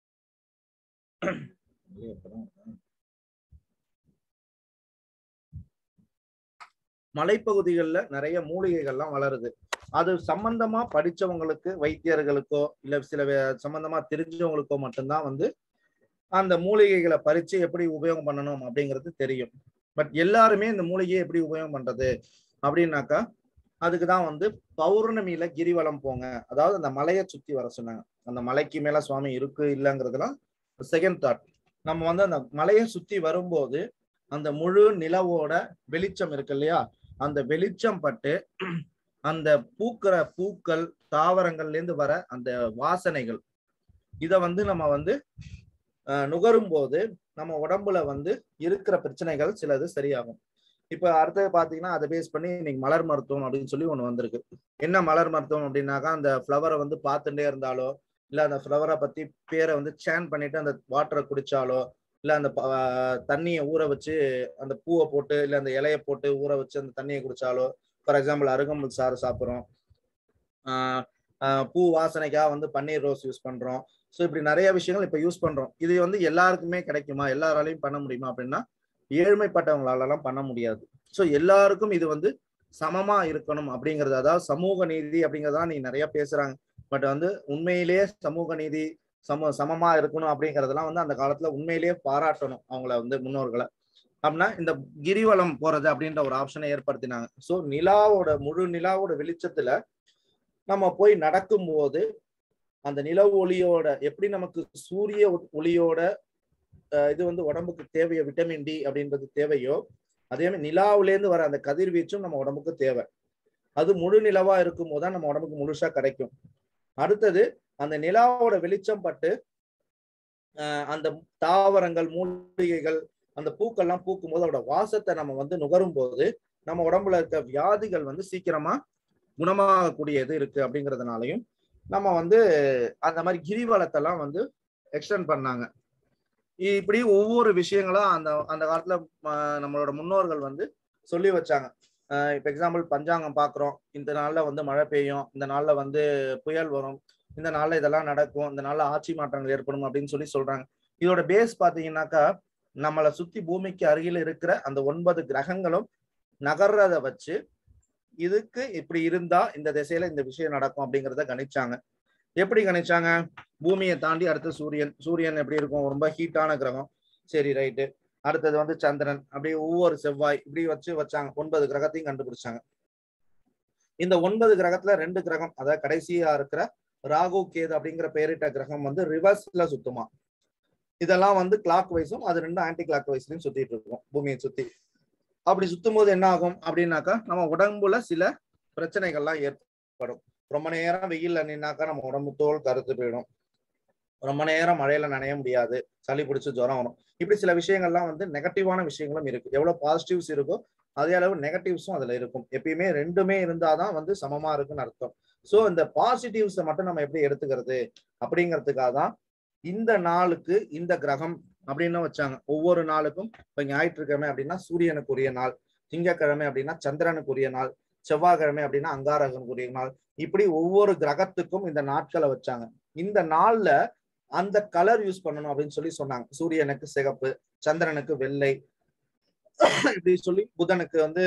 [SPEAKER 1] மலைப்பகுதிகளில் நிறைய மூலிகைகள்லாம் வளருது அது சம்பந்தமா படிச்சவங்களுக்கு வைத்தியர்களுக்கோ இல்ல சில வே- சம்பந்தமா தெரிஞ்சவங்களுக்கோ மட்டும்தான் வந்து அந்த மூலிகைகளை பறிச்சு எப்படி உபயோகம் பண்ணணும் அப்படிங்கிறது தெரியும் பட் எல்லாருமே இந்த மூலிகையை எப்படி உபயோகம் பண்றது அப்படின்னாக்கா அதுக்கு தான் வந்து பௌர்ணமியில கிரிவலம் போங்க அதாவது அந்த மலையை சுத்தி வர சொன்னாங்க அந்த மலைக்கு மேல சுவாமி இருக்கு இல்லைங்கிறதுலாம் செகண்ட் தாட் நம்ம வந்து அந்த மலையை சுத்தி வரும்போது அந்த முழு நிலவோட வெளிச்சம் இருக்கு இல்லையா அந்த வெளிச்சம் பட்டு அந்த பூக்கிற பூக்கள் தாவரங்கள்ல இருந்து வர அந்த வாசனைகள் இத வந்து நம்ம வந்து அஹ், நுகரும் போது நம்ம உடம்புல வந்து இருக்கிற பிரச்சனைகள் சிலது சரியாகும் இப்ப அடுத்தது பாத்தீங்கன்னா அதை பேஸ் பண்ணி இன்னைக்கு மலர் மருத்துவம் அப்படின்னு சொல்லி ஒண்ணு வந்திருக்கு என்ன மலர் மருத்துவம் அப்படின்னாக்கா அந்த ஃப்ளவரை வந்து பார்த்துட்டே இருந்தாலோ இல்ல அந்த ஃப்ளவரை பத்தி பேரை வந்து சேன் பண்ணிட்டு அந்த வாட்டரை குடிச்சாலோ இல்ல அந்த ப- ஆஹ் தண்ணியை ஊற வச்சு அந்த பூவை போட்டு இல்ல அந்த இலையை போட்டு ஊற வச்சு அந்த தண்ணியை குடிச்சாலோ ஃபார் எக்ஸாம்பிள் அருகம்புல் சாறு சாப்பிட்றோம் பூ வாசனைக்காக வந்து பன்னீர் ரோஸ் யூஸ் பண்றோம் ஸோ இப்படி நிறைய விஷயங்கள் இப்ப யூஸ் பண்றோம் இது வந்து எல்லாருக்குமே கிடைக்குமா எல்லாராலையும் பண்ண முடியுமா அப்படின்னா ஏழ்மைப்பட்டவங்களாலலாம் பண்ண முடியாது ஸோ எல்லாருக்கும் இது வந்து சமமா இருக்கணும் அப்படிங்கிறது அதாவது சமூக நீதி அப்படிங்கறதெல்லாம் நீ நிறைய பேசுறாங்க பட் வந்து உண்மையிலேயே சமூக நீதி சம சமமா இருக்கணும் அப்படிங்கறதெல்லாம் வந்து அந்த காலத்துல உண்மையிலேயே பாராட்டணும் அவங்கள வந்து முன்னோர்களை அப்படின்னா இந்த கிரிவலம் போறது அப்படின்ற ஒரு ஆப்ஷனை ஏற்படுத்தினாங்க ஸோ நிலாவோட முழு நிலாவோட வெளிச்சத்துல நம்ம போய் நடக்கும்போது அந்த நில ஒளியோட எப்படி நமக்கு சூரிய ஒ- ஒளியோட அஹ், இது வந்து உடம்புக்கு தேவையோ விட்டமின் டி அப்படின்றது தேவையோ அதே மாதிரி நிலாவிலேருந்து வர அந்த கதிர்வீச்சும் நம்ம உடம்புக்கு தேவை அது முழு நிலவா இருக்கும் போது தான் நம்ம உடம்புக்கு முழுசா கிடைக்கும் அடுத்தது அந்த நிலாவோட வெளிச்சம் பட்டு ஆஹ் அந்த தாவரங்கள் மூலிகைகள் அந்த பூக்கள்லாம் பூக்கும் போது அதோட வாசத்தை நம்ம வந்து நுகரும் போது நம்ம உடம்புல இருக்க வியாதிகள் வந்து சீக்கிரமா குணமாகக்கூடியது இருக்கு அப்படிங்கிறதுனாலையும் நம்ம வந்து அந்த மாதிரி கிரிவலத்தெல்லாம் வந்து எக்ஸ்டெண்ட் பண்ணாங்க இப்படி ஒவ்வொரு விஷயங்களா அந்த அந்த காலத்துல ம- நம்மளோட முன்னோர்கள் வந்து சொல்லி வச்சாங்க ஆஹ் இப்ப எக்ஸாம்பிள் பஞ்சாங்கம் பாக்குறோம் இந்த நாள்ல வந்து மழை பெய்யும் இந்த நாள்ல வந்து புயல் வரும் இந்த நாள்ல இதெல்லாம் நடக்கும் இந்த நாள்ல ஆட்சி மாற்றங்கள் ஏற்படும் அப்படின்னு சொல்லி சொல்றாங்க இதோட பேஸ் பாத்தீங்கன்னாக்கா நம்மளை சுத்தி பூமிக்கு அருகில் இருக்கிற அந்த ஒன்பது கிரகங்களும் நகர்றத வச்சு இதுக்கு இப்படி இருந்தா இந்த திசையில இந்த விஷயம் நடக்கும் அப்படிங்கிறத கணிச்சாங்க எப்படி கணிச்சாங்க பூமியை தாண்டி அடுத்து சூரியன் சூரியன் எப்படி இருக்கும் ரொம்ப ஹீட்டான கிரகம் சரி ரைட்டு அடுத்தது வந்து சந்திரன் அப்படியே ஒவ்வொரு செவ்வாய் இப்படி வச்சு வச்சாங்க ஒன்பது கிரகத்தையும் கண்டுபிடிச்சாங்க இந்த ஒன்பது கிரகத்துல ரெண்டு கிரகம் அதாவது கடைசியா இருக்கிற ராகு கேது அப்படிங்கிற பெயரிட்ட கிரகம் வந்து ரிவர்ஸ்ல சுத்துமா இதெல்லாம் வந்து கிளாக் வைஸும் அது ரெண்டும் ஆன்டி கிளாக் வைஸ்லயும் சுத்திட்டு இருக்கும் பூமியை சுத்தி அப்படி சுத்தும் போது என்ன ஆகும் அப்படின்னாக்கா நம்ம உடம்புல சில பிரச்சனைகள்லாம் ஏற்படும் ரொம்ப நேரம் வெயில்ல நின்னாக்கா நம்ம உடம்பு தோல் கருத்து போயிடும் ரொம்ப நேரம் மழையில நனைய முடியாது சளி பிடிச்சு ஜுரம் வரும் இப்படி சில விஷயங்கள்லாம் வந்து நெகட்டிவான விஷயங்களும் இருக்கு எவ்வளவு பாசிட்டிவ்ஸ் இருக்கோ அதே அளவு நெகட்டிவ்ஸும் அதுல இருக்கும் எப்பயுமே ரெண்டுமே இருந்தாதான் வந்து சமமா இருக்குன்னு அர்த்தம் சோ இந்த பாசிட்டிவ்ஸை மட்டும் நம்ம எப்படி எடுத்துக்கிறது அப்படிங்கிறதுக்காக தான் இந்த நாளுக்கு இந்த கிரகம் அப்படின்னு வச்சாங்க ஒவ்வொரு நாளுக்கும் இப்ப ஞாயிற்றுக்கிழமை அப்படின்னா சூரியனுக்குரிய நாள் திங்கட்கிழமை அப்படின்னா சந்திரனுக்குரிய நாள் செவ்வாய்க்கிழமை அப்படின்னா அங்காரகனுக்குரிய நாள் இப்படி ஒவ்வொரு கிரகத்துக்கும் இந்த நாட்களை வச்சாங்க இந்த நாள்ல அந்த கலர் யூஸ் பண்ணணும் அப்படின்னு சொல்லி சொன்னாங்க சூரியனுக்கு சிகப்பு சந்திரனுக்கு வெள்ளை இப்படி சொல்லி புதனுக்கு வந்து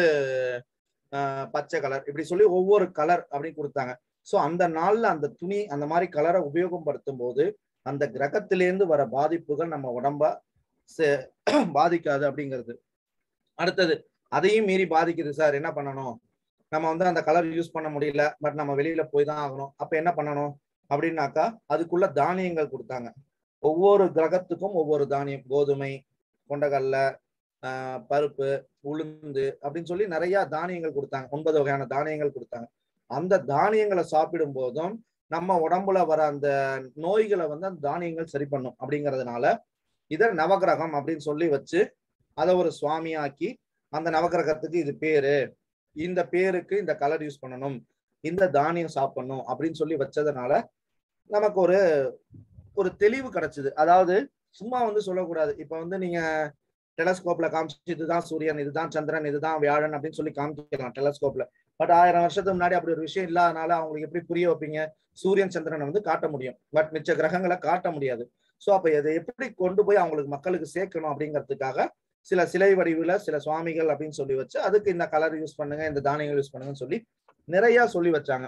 [SPEAKER 1] ஆஹ், பச்சை கலர் இப்படி சொல்லி ஒவ்வொரு கலர் அப்படின்னு கொடுத்தாங்க சோ அந்த நாள்ல அந்த துணி அந்த மாதிரி கலரை உபயோகப்படுத்தும் போது அந்த கிரகத்திலேருந்து வர பாதிப்புகள் நம்ம உடம்ப சே- பாதிக்காது அப்படிங்கிறது அடுத்தது அதையும் மீறி பாதிக்குது சார் என்ன பண்ணணும் நம்ம வந்து அந்த கலர் யூஸ் பண்ண முடியல பட் நம்ம வெளியில போய் தான் ஆகணும் அப்ப என்ன பண்ணணும் அப்படின்னாக்கா அதுக்குள்ள தானியங்கள் கொடுத்தாங்க ஒவ்வொரு கிரகத்துக்கும் ஒவ்வொரு தானியம் கோதுமை கொண்டக்கடலை ஆஹ் பருப்பு உளுந்து அப்படின்னு சொல்லி நிறைய தானியங்கள் கொடுத்தாங்க ஒன்பது வகையான தானியங்கள் கொடுத்தாங்க அந்த தானியங்களை சாப்பிடும் போதும் நம்ம உடம்புல வர அந்த நோய்களை வந்து அந்த தானியங்கள் சரி பண்ணும் அப்படிங்கிறதுனால இதை நவகிரகம் அப்படின்னு சொல்லி வச்சு அதை ஒரு சுவாமியாக்கி அந்த நவகிரகத்துக்கு இது பேரு இந்த பேருக்கு இந்த கலர் யூஸ் பண்ணணும் இந்த தானியம் சாப்பிடணும் அப்படின்னு சொல்லி வச்சதுனால நமக்கு ஒரு ஒரு தெளிவு கிடைச்சது அதாவது சும்மா வந்து சொல்லக்கூடாது இப்ப வந்து நீங்க டெலஸ்கோப்ல காமிச்சு இதுதான் சூரியன் இதுதான் சந்திரன் இதுதான் வியாழன் அப்படின்னு சொல்லி காமிக்கலாம் டெலஸ்கோப்ல பட் ஆயிரம் வருஷத்துக்கு முன்னாடி அப்படி ஒரு விஷயம் இல்லாதனால அவங்களுக்கு எப்படி புரிய வைப்பீங்க சூரியன் சந்திரனை வந்து காட்ட முடியும் பட் மிச்ச கிரகங்களை காட்ட முடியாது சோ அப்ப இதை எப்படி கொண்டு போய் அவங்களுக்கு மக்களுக்கு சேர்க்கணும் அப்படிங்கிறதுக்காக சில சிலை வடிவுல சில சுவாமிகள் அப்படின்னு சொல்லி வச்சு அதுக்கு இந்த கலர் யூஸ் பண்ணுங்க இந்த தானியங்கள் யூஸ் பண்ணுங்கன்னு சொல்லி நிறைய சொல்லி வச்சாங்க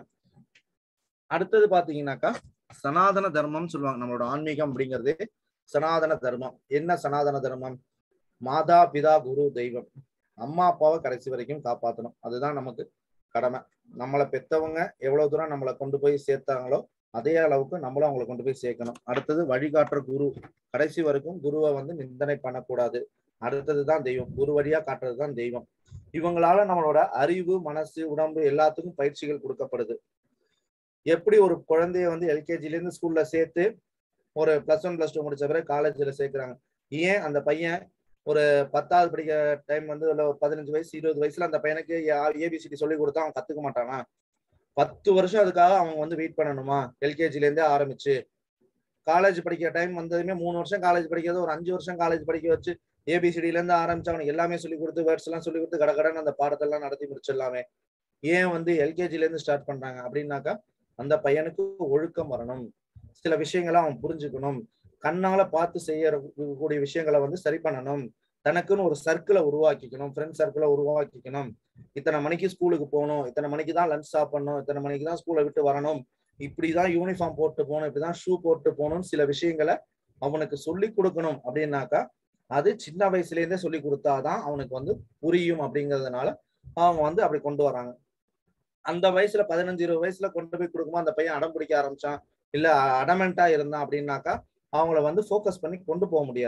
[SPEAKER 1] அடுத்தது பாத்தீங்கன்னாக்கா சனாதன தர்மம் சொல்லுவாங்க நம்மளோட ஆன்மீகம் அப்படிங்கிறது சனாதன தர்மம் என்ன சனாதன தர்மம் மாதா பிதா குரு தெய்வம் அம்மா அப்பாவை கடைசி வரைக்கும் காப்பாற்றணும் அதுதான் நமக்கு கடமை நம்மளை பெத்தவங்க எவ்வளவு தூரம் நம்மளை கொண்டு போய் சேர்த்தாங்களோ அதே அளவுக்கு நம்மளும் அவங்களை கொண்டு போய் சேர்க்கணும் அடுத்தது வழிகாட்டுற குரு கடைசி வரைக்கும் குருவை வந்து நிந்தனை பண்ணக்கூடாது அடுத்தது தான் தெய்வம் குரு வழியா காட்டுறது தான் தெய்வம் இவங்களால நம்மளோட அறிவு மனசு உடம்பு எல்லாத்துக்கும் பயிற்சிகள் கொடுக்கப்படுது எப்படி ஒரு குழந்தைய வந்து எல்கேஜில இருந்து ஸ்கூல்ல சேர்த்து ஒரு பிளஸ் ஒன் பிளஸ் டூ முடிச்ச பிறகு காலேஜ்ல சேர்க்கிறாங்க ஏன் அந்த பையன் ஒரு பத்தாவது படிக்கிற டைம் வந்து இல்ல ஒரு பதினஞ்சு வயசு இருபது வயசுல அந்த பையனுக்கு ஏபிசிடி சொல்லி கொடுத்தா அவன் கத்துக்க மாட்டானா பத்து வருஷம் அதுக்காக அவங்க வந்து வெயிட் பண்ணணுமா எல்கேஜில இருந்தே ஆரம்பிச்சு காலேஜ் படிக்கிற டைம் வந்ததுமே மூணு வருஷம் காலேஜ் படிக்கிறது ஒரு அஞ்சு வருஷம் காலேஜ் படிக்க வச்சு ஏபிசிடில இருந்து ஆரம்பிச்சு அவனுக்கு எல்லாமே சொல்லி கொடுத்து வேர்ட்ஸ் எல்லாம் சொல்லி கொடுத்து கடகடன்னு அந்த பாடத்தெல்லாம் நடத்தி முடிச்சிடலாமே ஏன் வந்து எல்கேஜில இருந்து ஸ்டார்ட் பண்றாங்க அப்படின்னாக்கா அந்த பையனுக்கு ஒழுக்கம் வரணும் சில விஷயங்களை அவன் புரிஞ்சுக்கணும் கண்ணால பார்த்து செய்ய கூடிய விஷயங்களை வந்து சரி பண்ணணும் தனக்குன்னு ஒரு சர்க்கிளை உருவாக்கிக்கணும் ஃப்ரெண்ட் சர்க்கிளை உருவாக்கிக்கணும் இத்தனை மணிக்கு ஸ்கூலுக்கு போகணும் இத்தனை மணிக்கு தான் லஞ்ச் சாப்பிடணும் இத்தனை மணிக்கு தான் ஸ்கூலை விட்டு வரணும் இப்படிதான் யூனிஃபார்ம் போட்டு போகணும் இப்படிதான் ஷூ போட்டு போகணும்னு சில விஷயங்களை அவனுக்கு சொல்லி கொடுக்கணும் அப்படின்னாக்கா அது சின்ன வயசுல இருந்தே சொல்லி கொடுத்தாதான் அவனுக்கு வந்து புரியும் அப்படிங்கிறதுனால அவங்க வந்து அப்படி கொண்டு வராங்க அந்த வயசுல பதினஞ்சு இருபது வயசுல கொண்டு போய் கொடுக்கும்போது அந்த பையன் அடம் பிடிக்க ஆரம்பிச்சான் இல்ல அடமெண்டா இருந்தான் அப்படின்னாக்கா அவங்கள வந்து ஃபோக்கஸ் பண்ணி கொண்டு போக முடியாது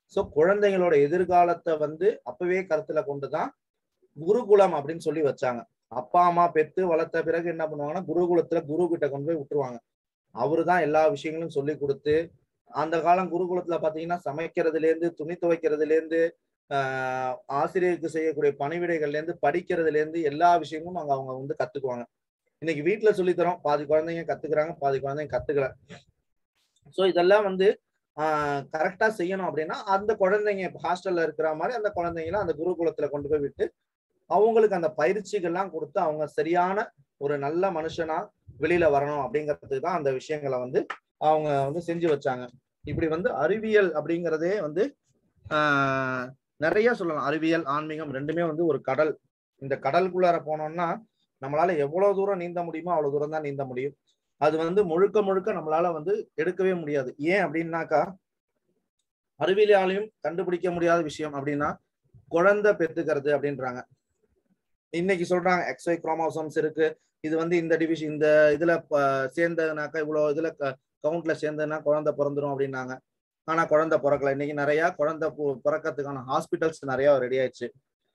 [SPEAKER 1] ஸோ குழந்தைங்களோட எதிர்காலத்தை வந்து அப்பவே கருத்துல கொண்டுதான் குருகுலம் அப்படின்னு சொல்லி வச்சாங்க அப்பா அம்மா பெத்து வளர்த்த பிறகு என்ன பண்ணுவாங்கன்னா குருகுலத்துல குரு கிட்ட கொண்டு போய் விட்டுருவாங்க அவரு தான் எல்லா விஷயங்களும் சொல்லி கொடுத்து அந்த காலம் குருகுலத்துல பாத்தீங்கன்னா சமைக்கிறதுல இருந்து துணி துவைக்கிறதுல இருந்து ஆஹ் ஆசிரியருக்கு செய்யக்கூடிய பணிவிடைகள்ல இருந்து படிக்கிறதுல இருந்து எல்லா விஷயமும் அங்க அவங்க வந்து கத்துக்குவாங்க இன்னைக்கு வீட்டுல சொல்லித்தரோம் பாதி குழந்தைங்க கத்துக்கிறாங்க பாதி குழந்தைங்க கத்துக்கல சோ இதெல்லாம் வந்து ஆஹ் கரெக்டா செய்யணும் அப்படின்னா அந்த குழந்தைங்க ஹாஸ்டல்ல இருக்கிற மாதிரி அந்த குழந்தைங்கள அந்த குருகுலத்துல கொண்டு போய் விட்டு அவங்களுக்கு அந்த பயிற்சிகள்லாம் கொடுத்து அவங்க சரியான ஒரு நல்ல மனுஷனா வெளியில வரணும் அப்படிங்கிறதுக்கு தான் அந்த விஷயங்களை வந்து அவங்க வந்து செஞ்சு வச்சாங்க இப்படி வந்து அறிவியல் அப்படிங்கிறதே வந்து ஆஹ் நிறைய சொல்லலாம் அறிவியல் ஆன்மீகம் ரெண்டுமே வந்து ஒரு கடல் இந்த கடலுக்குள்ளார போனோம்னா நம்மளால எவ்வளவு தூரம் நீந்த முடியுமோ அவ்வளவு தூரம் தான் நீந்த முடியும் அது வந்து முழுக்க முழுக்க நம்மளால வந்து எடுக்கவே முடியாது ஏன் அப்படின்னாக்கா அறிவியலாலையும் கண்டுபிடிக்க முடியாத விஷயம் அப்படின்னா குழந்தை பெத்துக்கிறது அப்படின்றாங்க இன்னைக்கு சொல்றாங்க எக்ஸ்ஒய் குரோமோசோம்ஸ் இருக்கு இது வந்து இந்த டிவிஷன் இந்த இதுல ப- சேர்ந்ததுனாக்கா இவ்வளவு இதுல கவுண்ட்ல சேர்ந்ததுன்னா குழந்தை பிறந்துரும் அப்படின்னாங்க ஆனா குழந்தை பிறக்கல இன்னைக்கு நிறைய குழந்தை பு- பிறக்கறதுக்கான ஹாஸ்பிட்டல்ஸ் நிறைய ரெடி ஆயிடுச்சு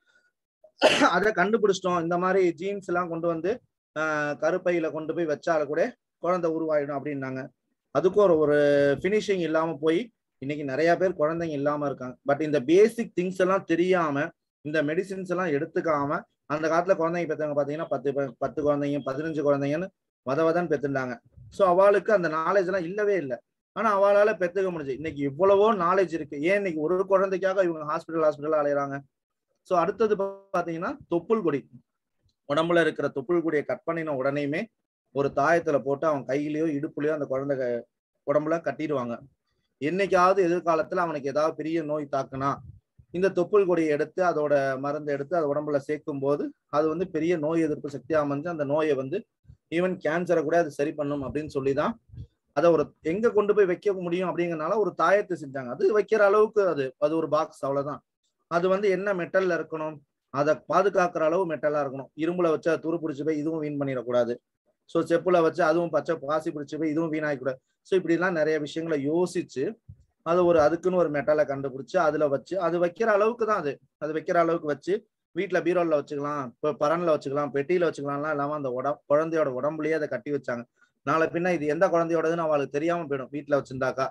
[SPEAKER 1] அதை கண்டுபிடிச்சிட்டோம் இந்த மாதிரி ஜீன்ஸ் எல்லாம் கொண்டு வந்து ஆஹ் கருப்பையில கொண்டு போய் வச்சால கூட குழந்தை உருவாயிடும் அப்படின்னாங்க அதுக்கும் ஒரு ஒரு ஃபினிஷிங் இல்லாம போய் இன்னைக்கு நிறைய பேர் குழந்தைங்க இல்லாம இருக்காங்க பட் இந்த பேசிக் திங்ஸ் எல்லாம் தெரியாம இந்த மெடிசின்ஸ் எல்லாம் எடுத்துக்காம அந்த காலத்துல குழந்தைங்க பெற்றவங்க பாத்தீங்கன்னா பத்து ப- பத்து குழந்தைங்க பதினஞ்சு குழந்தைங்கன்னு வத வதன்னு பெத்துட்டாங்க ஸோ அவளுக்கு அந்த நாலேஜ் எல்லாம் இல்லவே இல்லை ஆனா அவளால பெத்துக்க முடிஞ்சு இன்னைக்கு இவ்வளவோ நாலேஜ் இருக்கு ஏன் இன்னைக்கு ஒரு குழந்தைக்காக இவங்க ஹாஸ்பிட்டல் ஹாஸ்பிட்டல் அலையறாங்க ஸோ அடுத்தது பாத்தீங்கன்னா தொப்புள் கொடி உடம்புல இருக்கிற தொப்புள் கொடியை கட் பண்ணின உடனேயுமே ஒரு தாயத்துல போட்டு அவன் கையிலயோ இடுப்புலயோ அந்த குழந்தை க- உடம்புல கட்டிடுவாங்க என்னைக்காவது எதிர்காலத்துல அவனுக்கு ஏதாவது பெரிய நோய் தாக்குனா இந்த தொப்புள் கொடியை எடுத்து அதோட மருந்து எடுத்து அது உடம்புல சேர்க்கும் போது அது வந்து பெரிய நோய் எதிர்ப்பு சக்தி அமைஞ்சு அந்த நோயை வந்து ஈவன் கேன்சரை கூட அது சரி பண்ணும் அப்படின்னு சொல்லி தான் அதை ஒரு எங்க கொண்டு போய் வைக்க முடியும் அப்படிங்கறனால ஒரு தாயத்தை செஞ்சாங்க அது வைக்கிற அளவுக்கு அது அது ஒரு பாக்ஸ் அவ்வளவுதான் அது வந்து என்ன மெட்டல்ல இருக்கணும் அதை பாதுகாக்கிற அளவு மெட்டலா இருக்கணும் இரும்புல வச்சா துரு பிடிச்சி போய் இதுவும் வீண் பண்ணிடக்கூடாது ஸோ செப்புல வச்சு அதுவும் பச்சை பாசி பிடிச்சி போய் இதுவும் வீணாகக்கூடாது ஸோ இப்படிலாம் நிறைய விஷயங்களை யோசிச்சு அது ஒரு அதுக்குன்னு ஒரு மெட்டலை கண்டுபிடிச்சு அதுல வச்சு அது வைக்கிற அளவுக்கு தான் அது அது வைக்கிற அளவுக்கு வச்சு வீட்டுல பீரோல்ல வச்சுக்கலாம் இப்போ பரன்ல வச்சுக்கலாம் பெட்டியில வச்சுக்கலாம்லாம் இல்லாம அந்த உட குழந்தையோட உடம்புலயே அதை கட்டி வச்சாங்க நாளை பின்ன இது எந்த குழந்தையோடதுன்னு அவளுக்கு தெரியாம போயிடும் வீட்டுல வச்சிருந்தாக்கா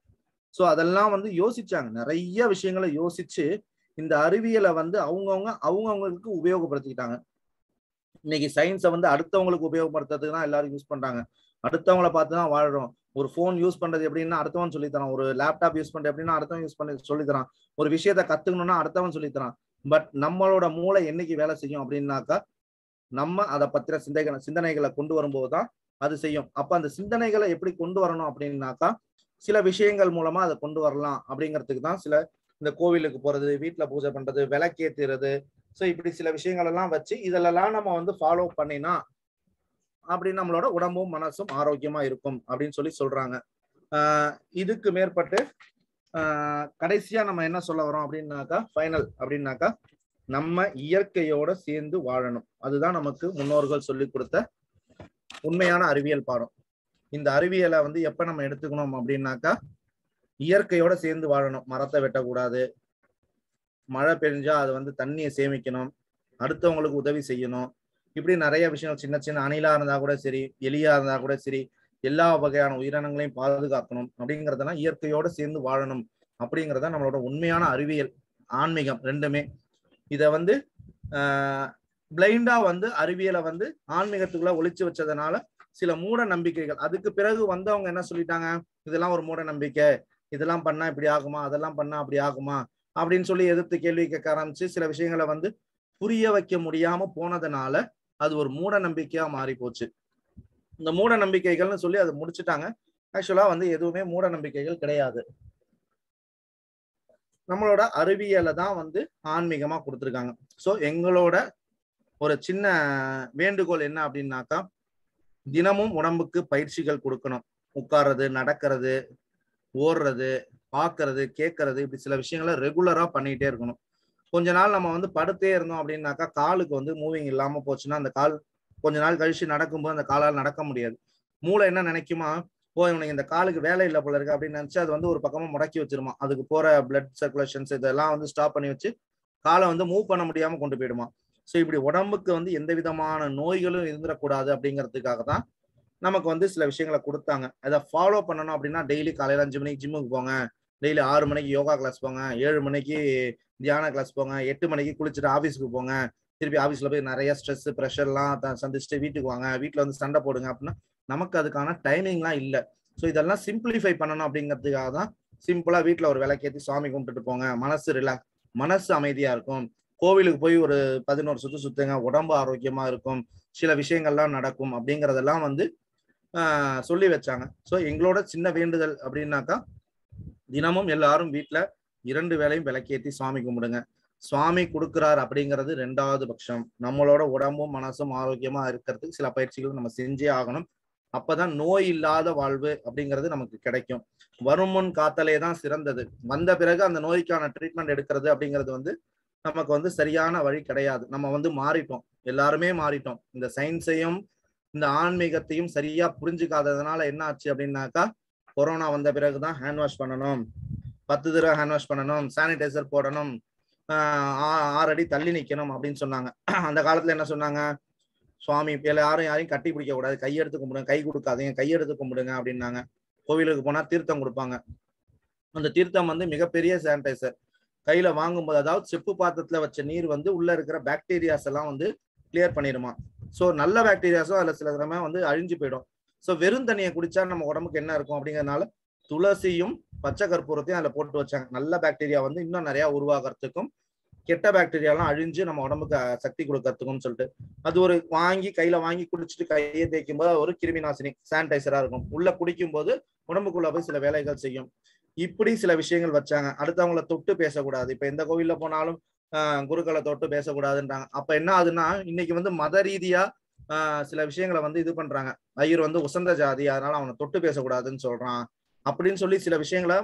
[SPEAKER 1] சோ அதெல்லாம் வந்து யோசிச்சாங்க நிறைய விஷயங்களை யோசிச்சு இந்த அறிவியலை வந்து அவங்கவுங்க அவங்கவுங்களுக்கு உபயோகப்படுத்திக்கிட்டாங்க இன்னைக்கு சயின்ஸை வந்து அடுத்தவங்களுக்கு உபயோகப்படுத்துறதுக்கு தான் எல்லாரும் யூஸ் பண்றாங்க அடுத்தவங்கள பார்த்து தான் வாழ்றோம் ஒரு ஃபோன் யூஸ் பண்றது எப்படின்னா அடுத்தவன் சொல்லித்தரான் ஒரு லேப்டாப் யூஸ் பண்றது எப்படின்னா அடுத்தவன் யூஸ் பண்ணி சொல்லித்தரான் ஒரு விஷயத்த கத்துக்கணும்னா அடுத்தவன் சொல்லித்தரான் பட் நம்மளோட மூளை என்னைக்கு வேலை செய்யும் அப்படின்னாக்கா நம்ம அதை பத்திர சிந்தனை சிந்தனைகளை கொண்டு வரும்போது தான் அது செய்யும் அப்ப அந்த சிந்தனைகளை எப்படி கொண்டு வரணும் அப்படின்னாக்கா சில விஷயங்கள் மூலமா அதை கொண்டு வரலாம் அப்படிங்கிறதுக்கு தான் சில இந்த கோவிலுக்கு போறது வீட்டுல பூஜை பண்றது விளக்கேத்துறது ஸோ இப்படி சில விஷயங்கள் எல்லாம் வச்சு இதெல்லாம் நம்ம வந்து ஃபாலோ பண்ணினா அப்படி நம்மளோட உடம்பும் மனசும் ஆரோக்கியமா இருக்கும் அப்படின்னு சொல்லி சொல்றாங்க ஆஹ் இதுக்கு மேற்பட்டு ஆஹ் கடைசியா நம்ம என்ன சொல்ல வரோம் அப்படின்னாக்கா ஃபைனல் அப்படின்னாக்கா நம்ம இயற்கையோட சேர்ந்து வாழணும் அதுதான் நமக்கு முன்னோர்கள் சொல்லி கொடுத்த உண்மையான அறிவியல் பாடம் இந்த அறிவியலை வந்து எப்ப நம்ம எடுத்துக்கணும் அப்படின்னாக்கா இயற்கையோட சேர்ந்து வாழணும் மரத்தை வெட்டக்கூடாது மழை பெஞ்சா அது வந்து தண்ணியை சேமிக்கணும் அடுத்தவங்களுக்கு உதவி செய்யணும் இப்படி நிறைய விஷயம் சின்ன சின்ன அணிலா இருந்தா கூட சரி எலியா இருந்தா கூட சரி எல்லா வகையான உயிரினங்களையும் பாதுகாக்கணும் அப்படிங்கறதெல்லாம் இயற்கையோட சேர்ந்து வாழணும் அப்படிங்கறத நம்மளோட உண்மையான அறிவியல் ஆன்மீகம் ரெண்டுமே இத வந்து பிளைண்டா வந்து அறிவியலை வந்து ஆன்மீகத்துக்குள்ள ஒளிச்சு வச்சதுனால சில மூட நம்பிக்கைகள் அதுக்கு பிறகு வந்து அவங்க என்ன சொல்லிட்டாங்க இதெல்லாம் ஒரு மூட நம்பிக்கை இதெல்லாம் பண்ணா இப்படி ஆகுமா அதெல்லாம் பண்ணா அப்படி ஆகுமா அப்படின்னு சொல்லி எதிர்த்து கேள்வி கேட்க ஆரம்பிச்சு சில விஷயங்களை வந்து புரிய வைக்க முடியாம போனதுனால அது ஒரு மூட நம்பிக்கையா மாறி போச்சு இந்த மூட நம்பிக்கைகள்னு சொல்லி அதை முடிச்சுட்டாங்க ஆக்சுவலா வந்து எதுவுமே மூட நம்பிக்கைகள் கிடையாது நம்மளோட அறிவியலை தான் வந்து ஆன்மீகமா கொடுத்துருக்காங்க ஸோ எங்களோட ஒரு சின்ன வேண்டுகோள் என்ன அப்படின்னாக்கா தினமும் உடம்புக்கு பயிற்சிகள் கொடுக்கணும் உட்கார்றது நடக்கிறது ஓடுறது பார்க்கறது கேட்கறது இப்படி சில விஷயங்களை ரெகுலரா பண்ணிட்டே இருக்கணும் கொஞ்ச நாள் நம்ம வந்து படுத்தே இருந்தோம் அப்படின்னாக்கா காலுக்கு வந்து மூவிங் இல்லாம போச்சுன்னா அந்த கால் கொஞ்ச நாள் கழிச்சு நடக்கும்போது அந்த காலால் நடக்க முடியாது மூளை என்ன நினைக்குமா ஓ இவனுக்கு இந்த காலுக்கு வேலை இல்லை போல இருக்கு அப்படின்னு நினைச்சு அது வந்து ஒரு பக்கமா முடக்கி வச்சிருமா அதுக்கு போற பிளட் சர்க்குலேஷன்ஸ் இதெல்லாம் வந்து ஸ்டாப் பண்ணி வச்சு காலை வந்து மூவ் பண்ண முடியாம கொண்டு போயிடுமா ஸோ இப்படி உடம்புக்கு வந்து எந்த விதமான நோய்களும் இருந்துடக்கூடாது அப்படிங்கிறதுக்காக தான் நமக்கு வந்து சில விஷயங்களை கொடுத்தாங்க அதை ஃபாலோ பண்ணணும் அப்படின்னா டெய்லி காலையில அஞ்சு மணிக்கு ஜிம்முக்கு போங்க டெய்லி ஆறு மணிக்கு யோகா கிளாஸ் போங்க ஏழு மணிக்கு தியான கிளாஸ் போங்க எட்டு மணிக்கு குளிச்சுட்டு ஆஃபீஸ்க்கு போங்க திருப்பி ஆஃபீஸ்ல போய் நிறைய ஸ்ட்ரெஸ் ப்ரெஷர்லாம் சந்திச்சுட்டு வீட்டுக்கு வாங்க வீட்டில் வந்து சண்டை போடுங்க அப்படின்னா நமக்கு அதுக்கான டைமிங்லாம் இல்லை ஸோ இதெல்லாம் சிம்பிளிஃபை பண்ணணும் அப்படிங்கிறதுக்காக தான் சிம்பிளா வீட்டில் ஒரு விளக்கேற்றி சாமி கும்பிட்டுட்டு போங்க மனசு ரிலாக்ஸ் மனசு அமைதியா இருக்கும் கோவிலுக்கு போய் ஒரு பதினோரு சுத்து சுத்துங்க உடம்பு ஆரோக்கியமா இருக்கும் சில விஷயங்கள்லாம் நடக்கும் அப்படிங்கறதெல்லாம் வந்து ஆஹ் சொல்லி வச்சாங்க ஸோ எங்களோட சின்ன வேண்டுதல் அப்படின்னாக்கா தினமும் எல்லாரும் வீட்ல இரண்டு வேளையும் விளக்கேற்றி சுவாமி கும்பிடுங்க சுவாமி கொடுக்குறார் அப்படிங்கிறது ரெண்டாவது பட்சம் நம்மளோட உடம்பும் மனசும் ஆரோக்கியமா இருக்கிறதுக்கு சில பயிற்சிகள் நம்ம செஞ்சே ஆகணும் அப்பதான் நோய் இல்லாத வாழ்வு அப்படிங்கிறது நமக்கு கிடைக்கும் வருமுன் காத்தலே தான் சிறந்தது வந்த பிறகு அந்த நோய்க்கான ட்ரீட்மெண்ட் எடுக்கிறது அப்படிங்கிறது வந்து நமக்கு வந்து சரியான வழி கிடையாது நம்ம வந்து மாறிட்டோம் எல்லாருமே மாறிட்டோம் இந்த சயின்ஸையும் இந்த ஆன்மீகத்தையும் சரியா புரிஞ்சுக்காததுனால என்ன ஆச்சு அப்படின்னாக்கா கொரோனா வந்த பிறகுதான் ஹேண்ட் வாஷ் பண்ணணும் பத்து தடவை ஹேண்ட் வாஷ் பண்ணணும் சானிடைசர் போடணும் ஆஹ் ஆ- ஆறு அடி தள்ளி நிக்கணும் அப்படின்னு சொன்னாங்க அந்த காலத்துல என்ன சொன்னாங்க சுவாமி யாரும் யாரையும் கட்டி பிடிக்க கூடாது கையெடுத்து கும்பிடுங்க கை கொடுக்காதீங்க கையெடுத்து கும்பிடுங்க அப்படின்னாங்க கோவிலுக்கு போனா தீர்த்தம் கொடுப்பாங்க அந்த தீர்த்தம் வந்து மிகப்பெரிய சானிடைசர் கையில வாங்கும்போது அதாவது செப்பு பாத்திரத்துல வச்ச நீர் வந்து உள்ள இருக்கிற பாக்டீரியாஸ் எல்லாம் வந்து கிளியர் பண்ணிடுமா ஸோ நல்ல பாக்டீரியாஸும் அதுல சில சமயம் வந்து அழிஞ்சு போயிடும் ஸோ வெறும் தண்ணியை குடிச்சா நம்ம உடம்புக்கு என்ன இருக்கும் அப்படிங்கறதுனால துளசியும் பச்சை கற்பூரத்தையும் அதுல போட்டு வச்சாங்க நல்ல பாக்டீரியா வந்து இன்னும் நிறைய உருவாகிறதுக்கும் கெட்ட பாக்டீரியாலாம் அழிஞ்சு நம்ம உடம்புக்கு அஹ், சக்தி கொடுக்கறதுக்கும் சொல்லிட்டு அது ஒரு வாங்கி கையில வாங்கி குடிச்சிட்டு கையை தேய்க்கும் போது ஒரு கிருமி நாசினி சானிடைசரா இருக்கும் உள்ள குடிக்கும் போது உடம்புக்குள்ள போய் சில வேலைகள் செய்யும் இப்படி சில விஷயங்கள் வச்சாங்க அடுத்தவங்கள தொட்டு பேசக்கூடாது இப்ப எந்த கோவில்ல போனாலும் ஆஹ், குருக்களை தொட்டு பேசக்கூடாதுன்றாங்க அப்ப என்ன ஆகுதுன்னா இன்னைக்கு வந்து மத ரீதியா ஆஹ், சில விஷயங்களை வந்து இது பண்றாங்க ஐயர் வந்து உசந்த ஜாதி அதனால அவனை தொட்டு பேசக்கூடாதுன்னு சொல்றான் அப்படின்னு சொல்லி சில விஷயங்களை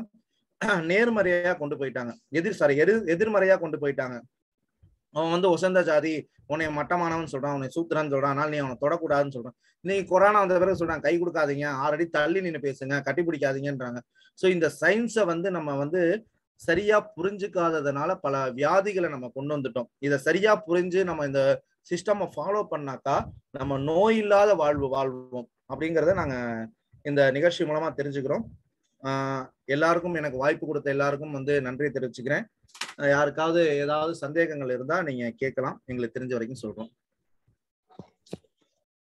[SPEAKER 1] நேர்மறையா கொண்டு போயிட்டாங்க எதிர் சாரி எதிர் எதிர்மறையா கொண்டு போயிட்டாங்க அவன் வந்து உசந்த ஜாதி உன்னை மட்டமானவன் சொல்றான் உன்னை சூத்திரன்னு சொல்றான் அதனால நீ அவனை தொடக்கூடாதுன்னு சொல்றான் இன்னைக்கு கொரோனா வந்த பிறகு சொல்றாங்க கை கொடுக்காதீங்க ஆல்ரெடி தள்ளி நின்று பேசுங்க கட்டி பிடிக்காதீங்கன்றாங்க ஸோ இந்த சயின்ஸை வந்து நம்ம வந்து சரியா புரிஞ்சுக்காததுனால பல வியாதிகளை நம்ம கொண்டு வந்துட்டோம் இதை சரியா புரிஞ்சு நம்ம இந்த சிஸ்டமை ஃபாலோ பண்ணாக்கா நம்ம நோய் இல்லாத வாழ்வு வாழ்வோம் அப்படிங்கிறத நாங்க இந்த நிகழ்ச்சி மூலமா தெரிஞ்சுக்கிறோம் ஆஹ் எல்லாருக்கும் எனக்கு வாய்ப்பு கொடுத்த எல்லாருக்கும் வந்து நன்றி தெரிவிச்சுக்கிறேன் அஹ் யாருக்காவது ஏதாவது சந்தேகங்கள் இருந்தா நீங்க கேட்கலாம் எங்களுக்கு தெரிஞ்ச வரைக்கும் சொல்றோம்